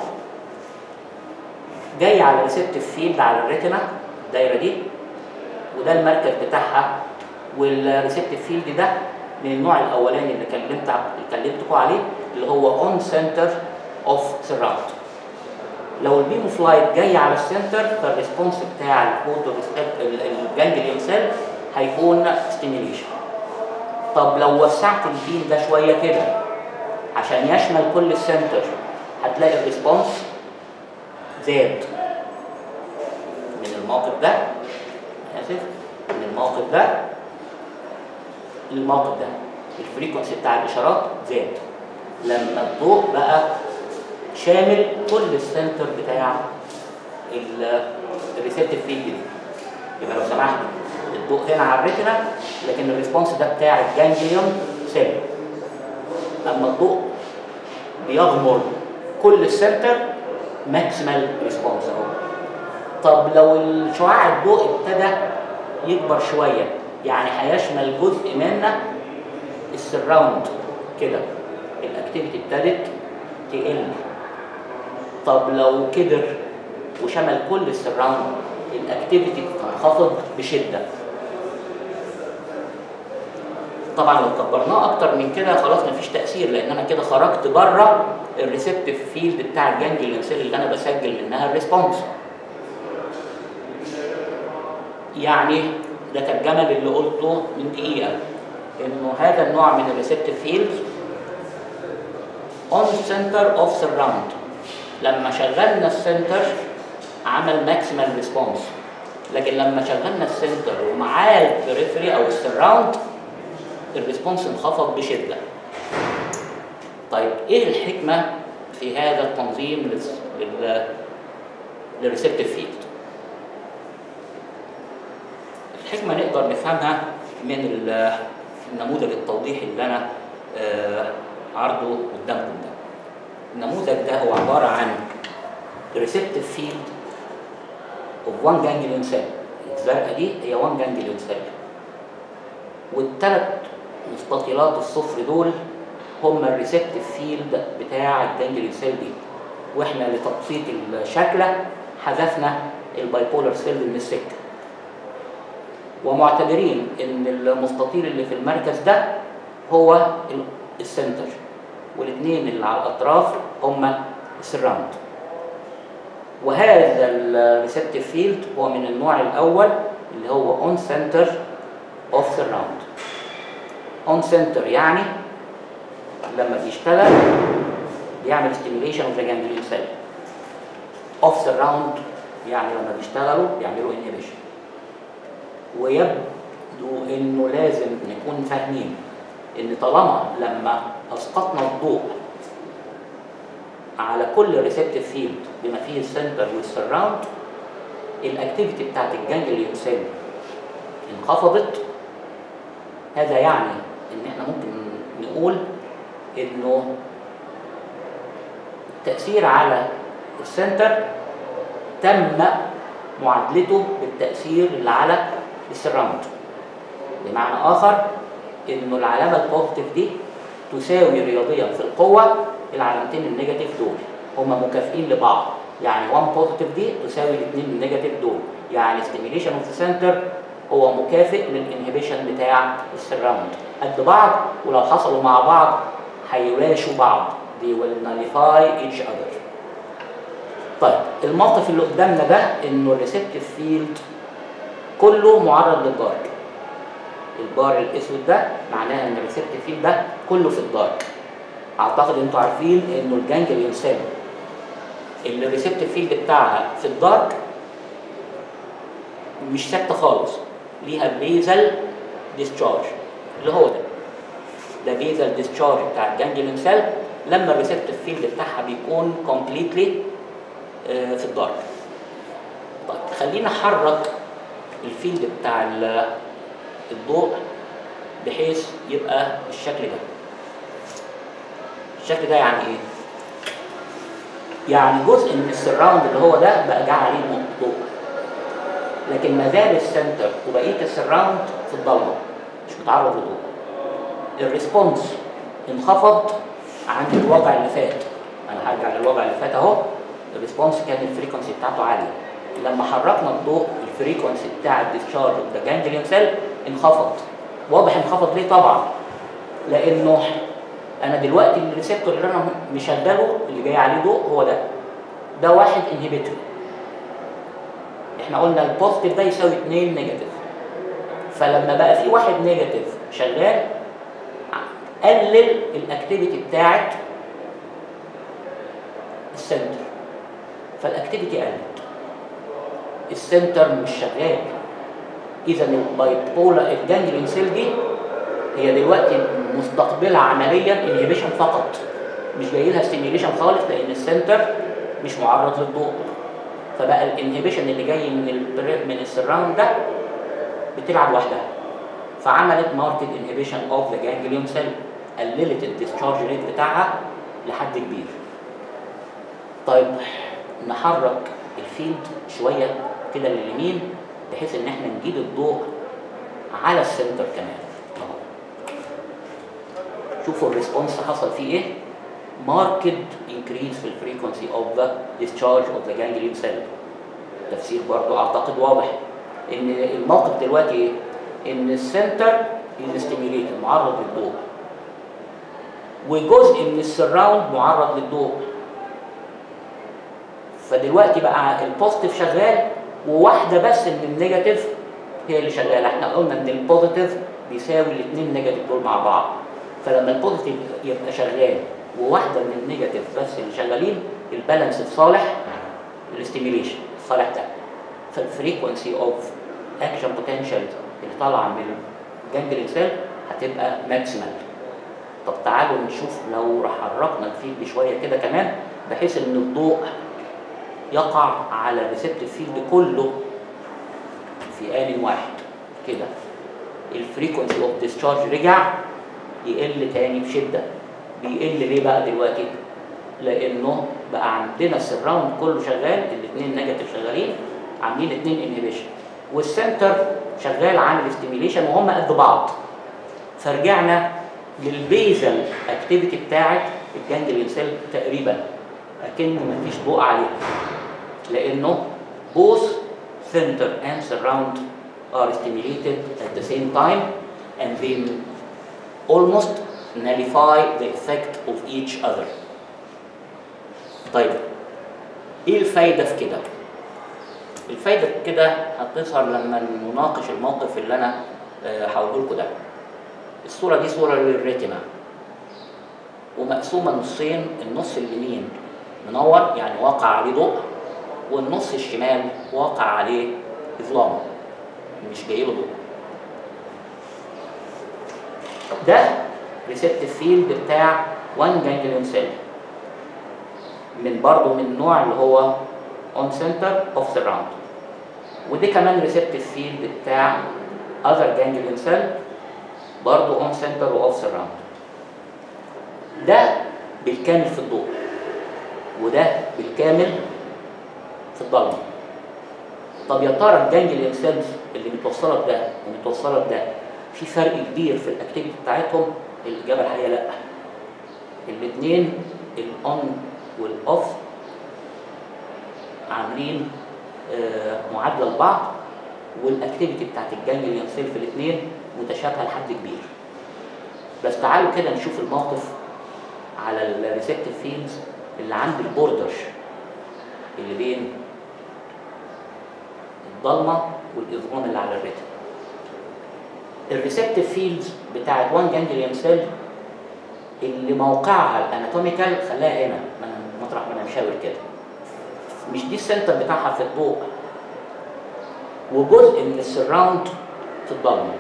جاي على ريسبتيف فيلد على الريتنا الدايره دي وده المركز بتاعها والريسبتيف فيلد ده من النوع الاولاني اللي كلمت اللي كلمتكم عليه اللي هو اون سنتر اوف سراوند لو البيم اوف لايت جاي على السنتر فالريسبونس بتاع الفوتو الجانجليون سيل هيكون ستيميليشن طب لو وسعت البيم ده شويه كده عشان يشمل كل السنتر هتلاقي الريسبونس زاد من الموقف ده اسف من الموقف ده للموقف ده الفريكونسي بتاع الاشارات زاد لما الضوء بقى شامل كل السنتر بتاع الريسبتيف فيلد دي يبقى لو سمحت الضوء هنا على الريتنا لكن الريسبونس ده بتاع الجانجليون سيل اما الضوء بيغمر كل السنتر ماكسيمال ريسبونس اهو طب لو الشعاع الضوء ابتدى يكبر شويه يعني هيشمل جزء منا السراوند كده الاكتيفيتي ابتدت تقل طب لو كبر وشمل كل السراوند الاكتيفيتي تنخفض بشده طبعا لو كبرناه اكتر من كده خلاص مفيش تاثير لان انا كده خرجت بره الريسبتيف فيلد بتاع الجانجليون سيل اللي انا بسجل منها الريسبونس يعني ده ترجمه للي قلته من دقيقه انه هذا النوع من الريسبتيف فيلد اون سنتر اوف سراوند لما شغلنا السنتر عمل ماكسيمال ريسبونس لكن لما شغلنا السنتر ومعاه البريفري او السراوند الريسبونس انخفض بشده طيب ايه الحكمه في هذا التنظيم لل- لل للريسبتيف فيلد الحكمه نقدر نفهمها من ال- النموذج التوضيحي اللي انا آه، عرضه قدامكم ده النموذج ده هو عباره عن receptive field of one ganglion cell الزرقاء دي هي one ganglion cell والثلاث مستطيلات الصفر دول هم الريسبتيف فيلد بتاع الجانجليون سيل دي واحنا لتبسيط الشكله حذفنا البايبولار سيل من السكه ومعتبرين ان المستطيل اللي في المركز ده هو ال- السنتر والاثنين اللي على الاطراف هم السراوند وهذا الريسبتيف فيلد هو من النوع الاول اللي هو اون سنتر اوف سراوند اون سنتر يعني لما بيشتغل بيعمل stimulation of the ganglion cell off surround يعني لما بيشتغلوا بيعملوا inhibition ويبدو انه لازم نكون فاهمين ان طالما لما اسقطنا الضوء على كل ريسبتيف فيلد بما فيه السنتر والسراوند الاكتيفيتي بتاعت الجانجليون سيل انخفضت هذا يعني ان احنا ممكن نقول انه التأثير على السنتر تم معادلته بالتأثير اللي على السراوند بمعنى آخر إنه العلامة البوزيتيف دي تساوي رياضيا في القوة العلامتين النيجاتيف دول هما مكافئين لبعض يعني 1 بوزيتيف دي تساوي الاثنين النيجاتيف دول يعني ستيميليشن اوف ذا سنتر هو مكافئ للانهبيشن بتاع السراوند قد بعض ولو حصلوا مع بعض هيواشوا بعض they will nullify each other طيب الموقف اللي قدامنا ده انه الريسبتيف فيلد كله معرض للدارك البار الاسود ده معناه ان الريسبتيف فيلد ده كله في الدارك اعتقد انتوا عارفين انه الجانجليون سيل اللي الريسبتيف فيلد بتاعها في الدارك مش ثابته خالص ليها بيزل ديسشارج اللي هو ده ده بيزل ديسشارج بتاع الجانجليون سيل لما الريسبتيف فيلد بتاعها بيكون كومبليتلي في الدارك طيب خلينا نحرك الفيلد بتاع ال- الضوء بحيث يبقى بالشكل ده الشكل ده يعني ايه يعني جزء من السراوند اللي هو ده بقى جه عليه ضوء لكن ما زال السنتر وبقيه السراوند في الضلمه مش متعرض لضوء الريسبونس انخفض عن الوضع اللي فات انا هرجع للوضع اللي فات اهو الريسبونس كان الفريكونسي بتاعته عاليه لما حركنا الضوء الفريكونسي بتاع الديسشارج اوف ذا جانجليون سيل انخفض واضح انخفض ليه طبعا لانه انا دلوقتي الريسبتور اللي انا مشغله اللي جاي عليه ضوء هو ده ده واحد انهبيتور احنا قلنا البوزيتيف ده يساوي 2 نيجاتيف فلما بقى في واحد نيجاتيف شغال قلل الاكتيفيتي بتاعت السنتر فالاكتيفيتي قلت السنتر مش شغال اذا البايبولا الجانجلين سيل دي هي دلوقتي مستقبلة عمليا انهبيشن فقط مش جاي لها ستيميوليشن خالص لان السنتر مش معرض للضوء فبقى الانهبيشن اللي جاي من ال من السراوند ده بتلعب لوحدها فعملت ماركت انهبيشن اوف ذا جانجليون سيل قللت الديسشارج ريت بتاعها لحد كبير طيب نحرك الفيلد شويه كده لليمين بحيث ان احنا نجيب الضوء على السنتر كمان اهو شوفوا الريسبونس حصل فيه ايه ماركت انكريز في الفريكونسي اوف ذا discharge اوف ذا ganglion cell تفسير برضو اعتقد واضح ان الموقف دلوقتي ايه ان السنتر ستيميوليتد معرض للضوء وجزء من السراوند معرض للضوء فدلوقتي بقى البوزيتيف شغال وواحده بس من النيجاتيف هي اللي شغاله احنا قلنا ان البوزيتيف بيساوي الاثنين نيجاتيف دول مع بعض فلما البوزيتيف يبقى شغال وواحده من النيجاتيف بس اللي شغالين البالانس الصالح الاستيميليشن الصالح ده فالفريكونسي اوف اكشن بوتنشال اللي طالعه من الجانجلين سيل هتبقى ماكسيمال طب تعالوا نشوف لو حركنا الفيلد شويه كده كمان بحيث ان الضوء يقع على الريسبتيف فيلد كله في آن واحد كده الفريكونسي اوف ديسشارج رجع يقل تاني بشده بيقل ليه بقى دلوقتي؟ لانه بقى عندنا السراوند كله شغال الاثنين نيجاتيف شغالين عاملين اثنين انهبيشن والسنتر شغال عامل ستيميليشن وهم قد بعض فرجعنا للبيزل اكتيفيتي بتاعت الجانجليون سيل تقريبا اكن مفيش ضوء عليها لانه both center and surround are stimulated at the same time and they almost nullify the effect of each other طيب ايه الفايده في كده الفايده في كده هتظهر لما نناقش الموقف اللي انا آه، هقوله لكم ده الصوره دي صوره للريتنا ومقسومه نصين النص اليمين منور يعني واقع عليه ضوء والنص الشمال واقع عليه ظلام مش جاي له ضوء ده ريسبتيف فيلد بتاع 1 جانجليون سيل من برضه من النوع اللي هو اون سنتر اوف سراوند ودي كمان ريسبتيف فيلد بتاع اذر جانجليون سيل برضه اون سنتر واوف سراوند ده بالكامل في الضوء وده بالكامل في الضلمه طب يا ترى الجانجليون سيلز اللي متوصله بده ومتوصله بده في فرق كبير في الاكتيفيتي بتاعتهم الاجابه الحقيقه لا الاثنين الاون والاوف عاملين آه، معادله لبعض والاكتيفيتي بتاعت الجانجليون سيل في الاثنين متشابهه لحد كبير بس تعالوا كده نشوف الموقف على الريسبتيف فيلدز اللي عند البوردر اللي بين الضلمه والاظلام اللي على الريتم الريسبتيف فيلدز بتاعت 1 جانجليون سيل اللي موقعها الاناتوميكال خلاها هنا ما أنا- مطرح ما انا مشاور كده مش دي السنتر بتاعها في الضوء وجزء من السراوند في الضلمه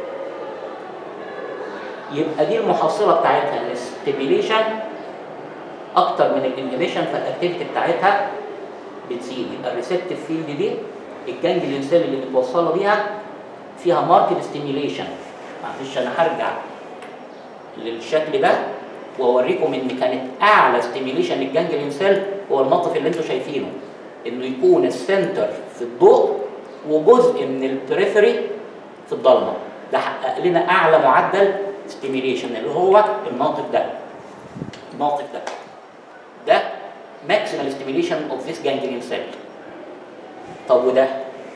يبقى دي المحصله بتاعتها ان الستيميليشن اكتر من الانهبيشن فالاكتيفيتي بتاعتها بتزيد يبقى الريسبتيف فيلد دي الجانجليون سيل اللي متوصله بيها فيها ماركت ستيميليشن معلش انا هرجع للشكل ده واوريكم ان كانت اعلى ستيميليشن للجانجليون سيل هو الموقف اللي انتم شايفينه انه يكون السنتر في الضوء وجزء من البريفري في الضلمه ده حقق لنا اعلى معدل ستيميليشن اللي هو الموقف ده الموقف ده ده ماكسيمال ستيميليشن اوف ذيس جانجليون سيل طب وده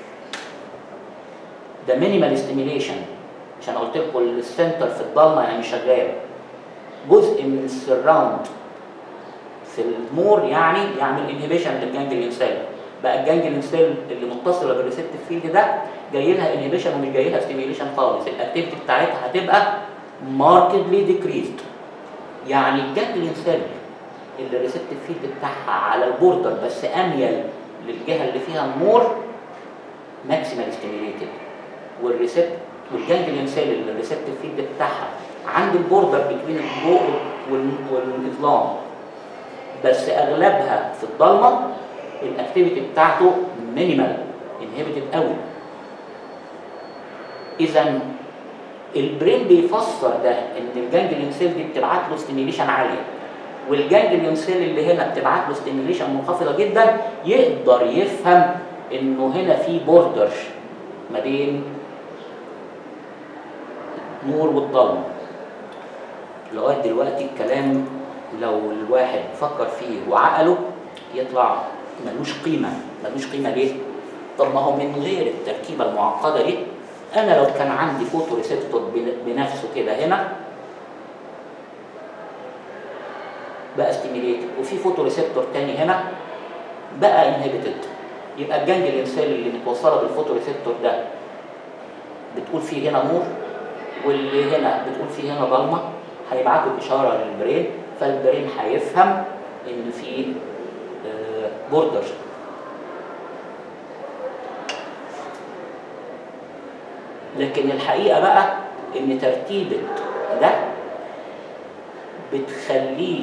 ده مينيمال ستيميليشن عشان قلت لكم السنتر في الضلمه يعني شغال جزء من السراوند في المور يعني يعمل انهبيشن للجانجليون سيل بقى الجانجليون سيل اللي متصله بالريسبتيف فيلد ده جاي لها انهبيشن ومش جاي لها ستيميليشن خالص الاكتيفيتي بتاعتها هتبقى ماركتلي ديكريزد يعني الجانجليون سيل اللي الريسبتيف فيلد بتاعها على البوردر بس اميل للجهه اللي فيها النور ماكسيمال ستيميليتد والريسبت والجانجليون سيل اللي الريسبتيف فيلد بتاعها عند البوردر بين الضوء وال- والاظلام بس اغلبها في الضلمه الاكتيفيتي بتاعته مينيمال انهبيتد قوي اذا البرين بيفسر ده ان الجانجليون سيل دي بتبعت له ستيميليشن عاليه والجانجليون سيل اللي هنا بتبعت له ستيميليشن منخفضه جدا يقدر يفهم انه هنا في بوردر ما بين نور والضلمه لغايه دلوقتي الكلام لو الواحد فكر فيه وعقله يطلع ملوش قيمه ملوش قيمه ليه؟ طب ما هو من غير التركيبه المعقده دي انا لو كان عندي فوتو ريسبتور بن- بنفسه كده هنا بقى ستيميليتد وفي فوتو ريسبتور تاني هنا بقى انهبيتد يبقى الجانجليون سيل اللي متوصله بالفوتو ريسبتور ده بتقول فيه هنا نور واللي هنا بتقول فيه هنا ضلمه هيبعتوا اشاره للبرين فالبرين هيفهم ان في بوردر لكن الحقيقه بقى ان ترتيبه ده بتخليه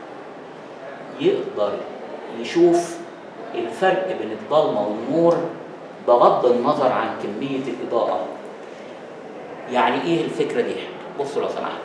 يقدر يشوف الفرق بين الضلمة والنور بغض النظر عن كمية الإضاءة يعني إيه الفكرة دي؟ بصوا لو سمحت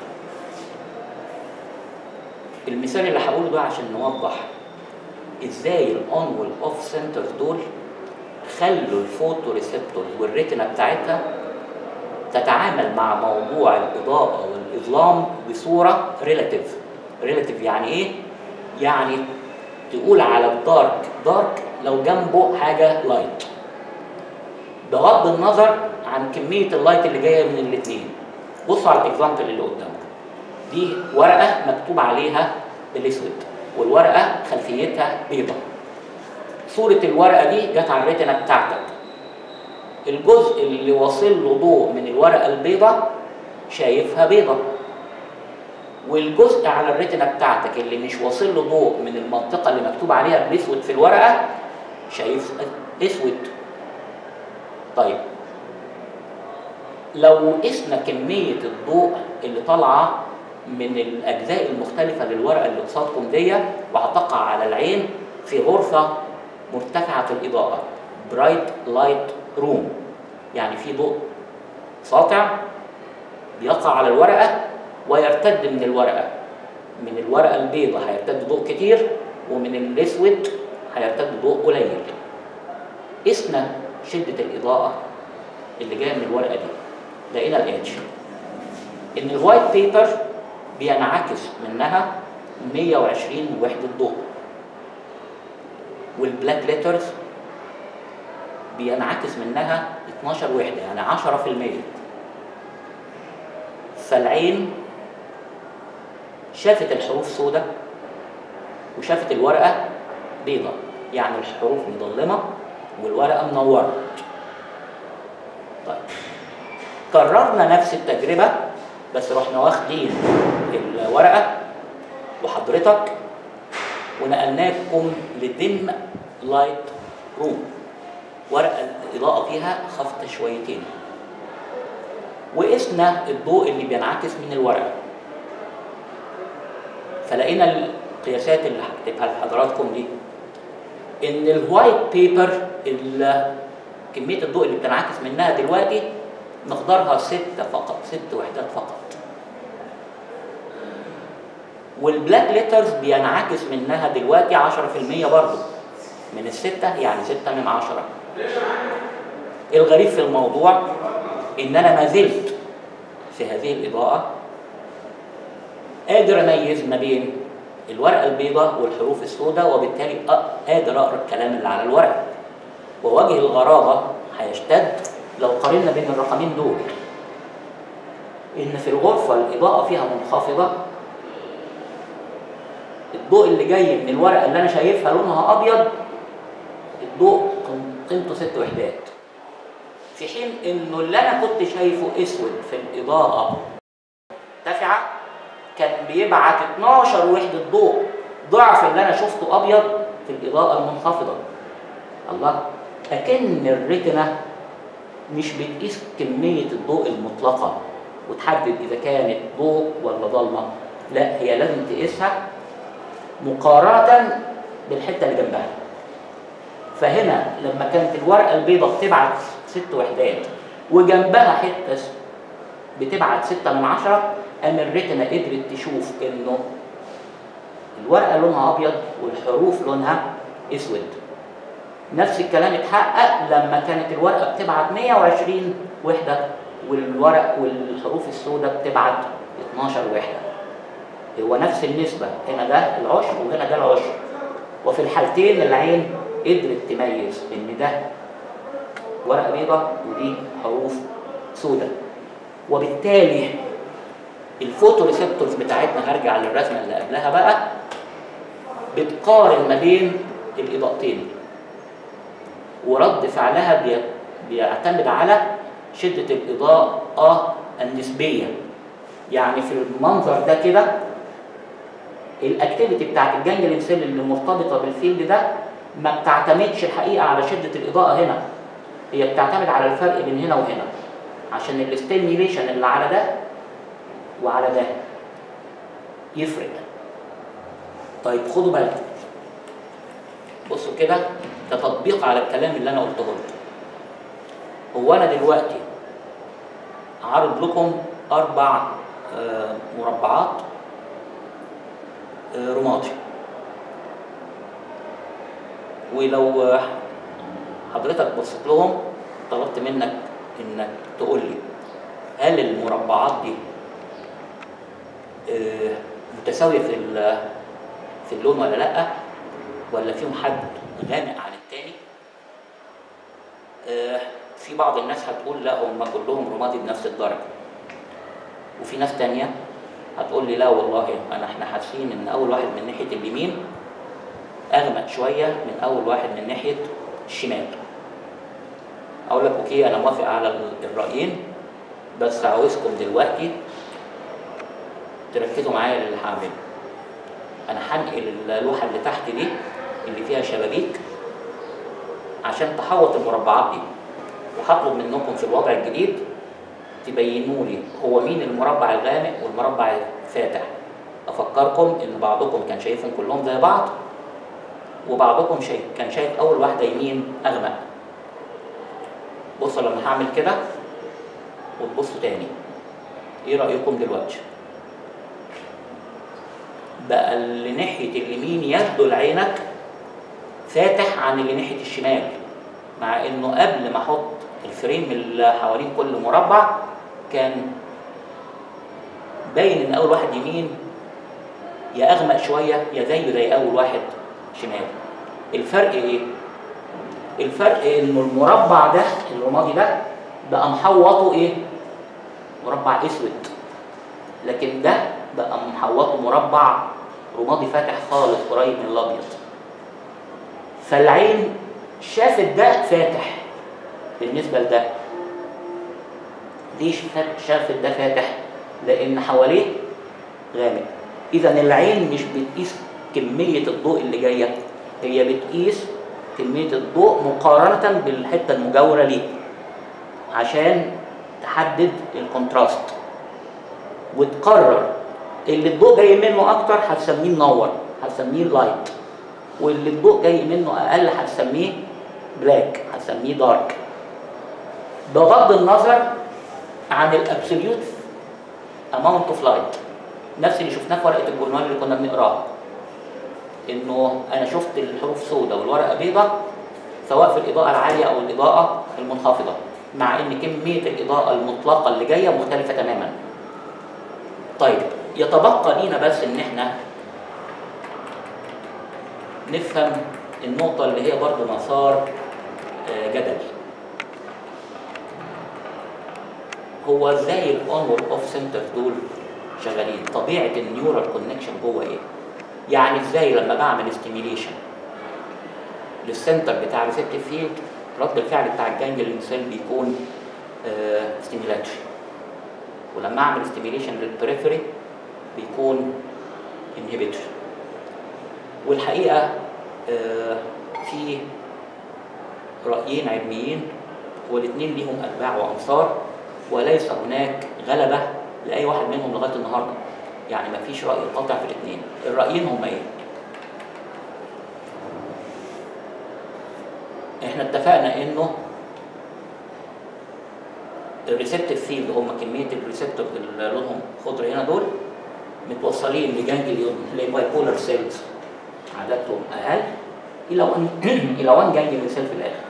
المثال اللي هقوله ده عشان نوضح ازاي الاون والاوف سنترز دول خلوا الفوتو ريسبتورز والريتنا بتاعتها تتعامل مع موضوع الاضاءه والاظلام بصوره ريلاتيف ريلاتيف يعني ايه يعني تقول على الدارك دارك لو جنبه حاجه لايت بغض النظر عن كميه اللايت اللي جايه من الاثنين بصوا على الاكزامبل اللي قدامكم دي ورقه مكتوب عليها بالاسود والورقه خلفيتها بيضاء صوره الورقه دي جت على الريتنا بتاعتك الجزء اللي واصل له ضوء من الورقه البيضاء شايفها بيضاء والجزء على الريتنا بتاعتك اللي مش واصل له ضوء من المنطقه اللي مكتوب عليها بالاسود في الورقه شايف اسود طيب لو قسنا كميه الضوء اللي طالعه من الاجزاء المختلفه للورقه اللي قصادكم دي وهتقع على العين في غرفه مرتفعه الاضاءه برايت لايت روم يعني في ضوء ساطع بيقع على الورقه ويرتد من الورقه من الورقه البيضاء هيرتد ضوء كتير ومن الاسود هيرتد ضوء قليل قسنا شده الاضاءه اللي جايه من الورقه دي لقينا الاتش ان الوايت بيبر بينعكس منها 120 وحدة ضوء والبلاك ليترز بينعكس منها 12 وحدة يعني 10% فالعين شافت الحروف سوداء وشافت الورقة بيضة يعني الحروف مظلمة والورقة منورة طيب كررنا نفس التجربة بس رحنا واخدين الورقه وحضرتك ونقلناكم لدم لايت روم ورقه الاضاءه فيها خافته شويتين وقسنا الضوء اللي بينعكس من الورقه فلقينا القياسات اللي هكتبها لحضراتكم دي ان الوايت بيبر اللي كميه الضوء اللي بتنعكس منها دلوقتي مقدارها ستة فقط ست وحدات فقط والبلاك ليترز بينعكس منها دلوقتي 10% برضه من الستة يعني ستة من عشرة الغريب في الموضوع ان انا ما زلت في هذه الاضاءة قادر اميز ما بين الورقة البيضاء والحروف السوداء وبالتالي قادر اقرا الكلام اللي على الورقة ووجه الغرابة هيشتد لو قارنا بين الرقمين دول ان في الغرفة الاضاءة فيها منخفضة الضوء اللي جاي من الورقه اللي انا شايفها لونها ابيض الضوء قيمته ست وحدات في حين انه اللي انا كنت شايفه اسود في الاضاءه مرتفعه كان بيبعت 12 وحده ضوء ضعف اللي انا شفته ابيض في الاضاءه المنخفضه الله اكن الريتنا مش بتقيس كميه الضوء المطلقه وتحدد اذا كانت ضوء ولا ضلمه لا هي لازم تقيسها مقارنة بالحتة اللي جنبها فهنا لما كانت الورقة البيضاء بتبعت ست وحدات وجنبها حتة بتبعت ستة من عشرة أن الريتنا قدرت تشوف إنه الورقة لونها أبيض والحروف لونها أسود نفس الكلام اتحقق لما كانت الورقة بتبعت 120 وحدة والورق والحروف السوداء بتبعت 12 وحدة هو نفس النسبة هنا ده العشر وهنا ده العشر وفي الحالتين العين قدرت تميز ان ده ورقة بيضاء ودي حروف سوداء وبالتالي الفوتو ريسبتورز بتاعتنا هرجع للرسمة اللي قبلها بقى بتقارن ما بين الإضاءتين ورد فعلها بيعتمد على شدة الإضاءة النسبية يعني في المنظر ده كده الاكتيفيتي بتاعت الجانجلين سيل اللي مرتبطه بالفيلد ده ما بتعتمدش الحقيقه على شده الاضاءه هنا هي بتعتمد على الفرق بين هنا وهنا عشان الاستيميليشن اللي على ده وعلى ده يفرق طيب خدوا بالكم بصوا كده كتطبيق على الكلام اللي انا قلته لكم هو انا دلوقتي عارض لكم اربع آه، مربعات آه، رمادي ولو آه، حضرتك بصيت لهم طلبت منك انك تقول لي هل المربعات دي آه، متساويه في ال- في اللون ولا لا ولا فيهم حد غامق عن التاني آه، في بعض الناس هتقول لا هم كلهم رمادي بنفس الدرجه وفي ناس تانية هتقول لي لا والله انا احنا حاسين ان اول واحد من ناحيه اليمين اغمق شويه من اول واحد من ناحيه الشمال اقول لك اوكي انا موافق على ال- الرايين بس عاوزكم دلوقتي تركزوا معايا للي هعمله انا هنقل اللوحه اللي تحت دي اللي فيها شبابيك عشان تحوط المربعات دي وهطلب منكم في الوضع الجديد تبينوا لي هو مين المربع الغامق والمربع الفاتح افكركم ان بعضكم كان شايفهم كلهم زي بعض وبعضكم شايف كان شايف اول واحده يمين اغمق بصوا لما هعمل كده وتبصوا تاني ايه رايكم دلوقتي بقى اللي ناحيه اليمين يبدو لعينك فاتح عن اللي ناحيه الشمال مع انه قبل ما احط الفريم اللي حوالين كل مربع كان باين ان اول واحد يمين يا اغمق شويه يا زيه زي اول واحد شمال الفرق ايه الفرق انه المربع ده الرمادي ده بقى محوطه ايه مربع اسود لكن ده بقى محوطه مربع رمادي فاتح خالص قريب من الابيض فالعين شافت ده فاتح بالنسبه لده ليش فات- شافت ده فاتح لان حواليه غامق اذا العين مش بتقيس كميه الضوء اللي جايه هي بتقيس كميه الضوء مقارنه بالحته المجاوره ليه عشان تحدد الكونتراست وتقرر اللي الضوء جاي منه اكتر هتسميه منور هتسميه لايت واللي الضوء جاي منه اقل هتسميه بلاك هتسميه دارك بغض النظر عن الابسوليوت اماونت اوف لايت نفس اللي شفناه في ورقه الجورنال اللي كنا بنقراها انه انا شفت الحروف سوداء والورقه بيضاء سواء في الاضاءه العاليه او الاضاءه المنخفضه مع ان كميه الاضاءه المطلقه اللي جايه مختلفه تماما طيب يتبقى لينا بس ان احنا نفهم النقطة اللي هي برضو مسار آه، جدل هو ازاي الاون والاوف سنتر دول شغالين طبيعة النيورال كونكشن جوه ايه يعني ازاي لما بعمل ستيميليشن للسنتر بتاع الريسبتيف فيلد رد الفعل بتاع الجانجليون سيل بيكون ستيميلاتري ولما اعمل ستيميليشن للبريفري بيكون انهبيتوري والحقيقه آه، في رايين علميين والاثنين ليهم اتباع وانصار وليس هناك غلبه لاي واحد منهم لغايه النهارده يعني ما فيش راي قاطع في الاثنين الرايين هم ايه احنا اتفقنا انه الريسبتيف فيلد هم كميه الريسبتور اللي لونهم خضر هنا دول متوصلين لجانجليون لباي بولار سيلز عددهم اقل الى 1 الى 1 جانجليون سيل في الاخر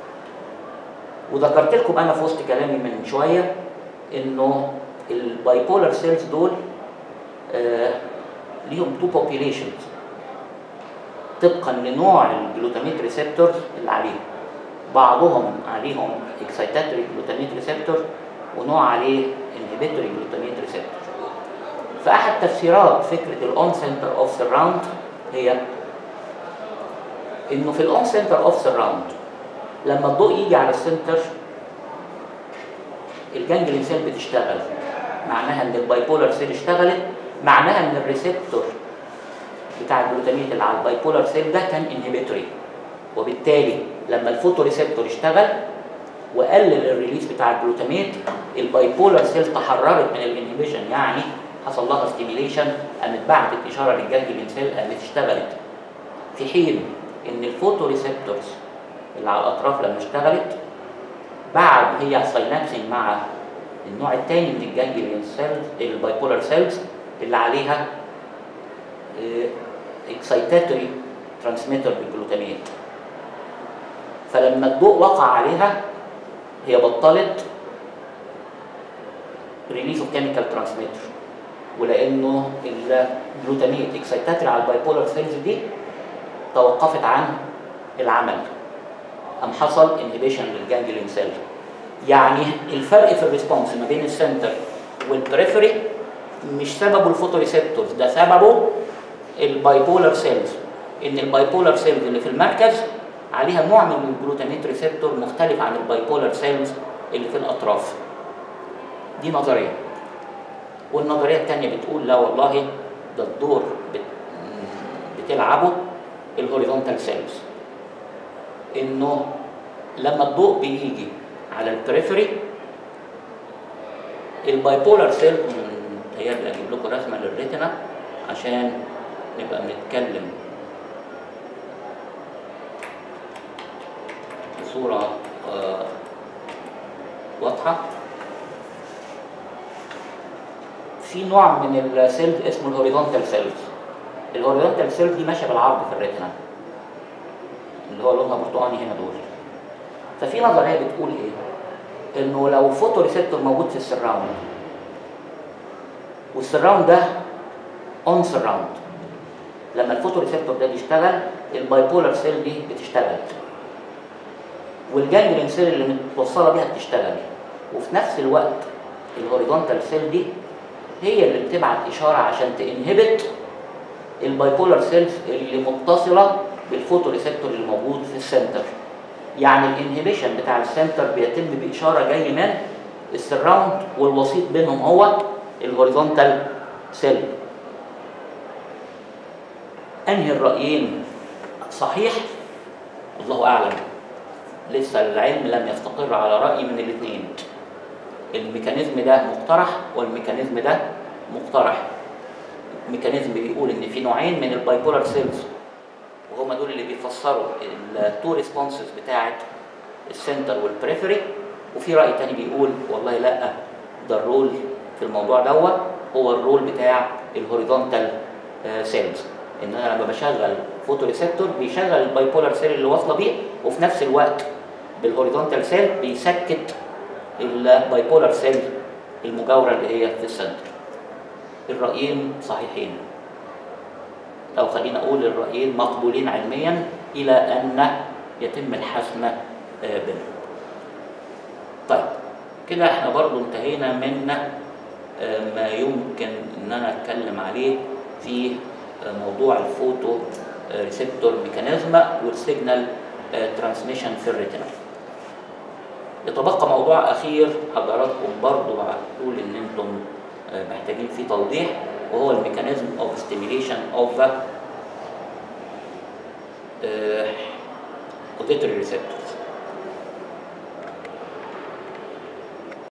وذكرت لكم انا في وسط كلامي من شويه انه الباي بولار سيلز دول آه ليهم تو بوبيليشنز طبقا لنوع الجلوتاميت ريسبتورز اللي عليهم بعضهم عليهم اكسيتاتوري جلوتاميت ريسبتور ونوع عليه انهبيتوري جلوتاميت ريسبتور فاحد تفسيرات فكره الاون سنتر اوف سراوند هي انه في الاون سنتر اوف سراوند لما الضوء يجي على السنتر الجانجلين سيل بتشتغل معناها ان البايبولار سيل اشتغلت معناها ان الريسبتور بتاع الجلوتاميت اللي على البايبولار سيل ده كان انهبيتوري وبالتالي لما الفوتو ريسبتور اشتغل وقلل الريليز بتاع الجلوتاميت البايبولار سيل تحررت من الانهبيشن يعني حصل لها ستيميليشن قامت بعتت اشاره للجانجليون سيل قامت اشتغلت في حين ان الفوتو ريسبتورز اللي على الاطراف لما اشتغلت بعد هي ساينابسنج مع النوع الثاني من الجانجليون سيلز البايبولار سيلز اللي عليها اكسايتاتوري ترانسميتر بالجلوتاميت فلما الضوء وقع عليها هي بطلت ريليز اوف كيميكال ترانسميتر ولانه الجلوتاميت اكسايتاتوري على البايبولار سيلز دي توقفت عن العمل ام حصل انهبيشن للجانجليون سيل يعني الفرق في الريسبونس ما بين السنتر والبريفري مش سببه الفوتوريسبتورز ده سببه البايبولار سيلز ان البايبولار سيلز اللي في المركز عليها نوع من الجلوتاميت ريسبتور مختلف عن البايبولار سيلز اللي في الاطراف دي نظريه والنظريه الثانيه بتقول لا والله ده الدور بت... بتلعبه الهوريزونتال سيلز انه لما الضوء بيجي على البريفري البايبولار سيل متهيألي اجيب لكم رسمه للريتنا عشان نبقى بنتكلم بصوره آه واضحه في نوع من السيلز اسمه الهوريزونتال سيلز الهوريزونتال سيلز دي ماشيه بالعرض في الريتنا اللي هو لونها برتقاني هنا دول ففي نظريه بتقول ايه انه لو فوتو ريسبتور موجود في السراوند والسراوند ده اون سراوند لما الفوتو ريسبتور ده بيشتغل البايبولار سيل دي بتشتغل والجانجلين سيل اللي متوصله بيها بتشتغل وفي نفس الوقت الهوريزونتال سيل دي هي اللي بتبعت اشاره عشان تنهبت البايبولار سيلز اللي متصله بالفوتو ريسبتور اللي موجود في السنتر يعني الانهبيشن بتاع السنتر بيتم باشاره جاي من السراوند والوسيط بينهم هو الهوريزونتال سيل انهي الرايين صحيح الله اعلم لسه العلم لم يستقر على راي من الاثنين الميكانيزم ده مقترح والميكانيزم ده مقترح الميكانيزم بيقول ان في نوعين من البايبولار سيلز وهم دول اللي بيفسروا التو ريسبونسز بتاعه السنتر والبريفري وفي راي تاني بيقول والله لا ده الرول في الموضوع دوت هو الرول بتاع الهوريزونتال سيلز ان انا لما بشغل فوتو ريسبتور بيشغل البايبولار سيل اللي واصله بيه وفي نفس الوقت بالهوريزونتال سيل بيسكت البايبولار سيل المجاوره اللي هي في السنتر الرايين صحيحين او خلينا اقول الرايين مقبولين علميا الى ان يتم الحسم بينهم طيب كده احنا برضو انتهينا من ما يمكن ان انا اتكلم عليه في موضوع الفوتو ريسبتور ميكانيزم والسيجنال ترانسميشن في الريتنا يتبقى موضوع اخير حضراتكم برضو هتقول ان انتم محتاجين فيه توضيح وهو الميكانيزم اوف ستيميليشن اوف اوديتوري ريسبتور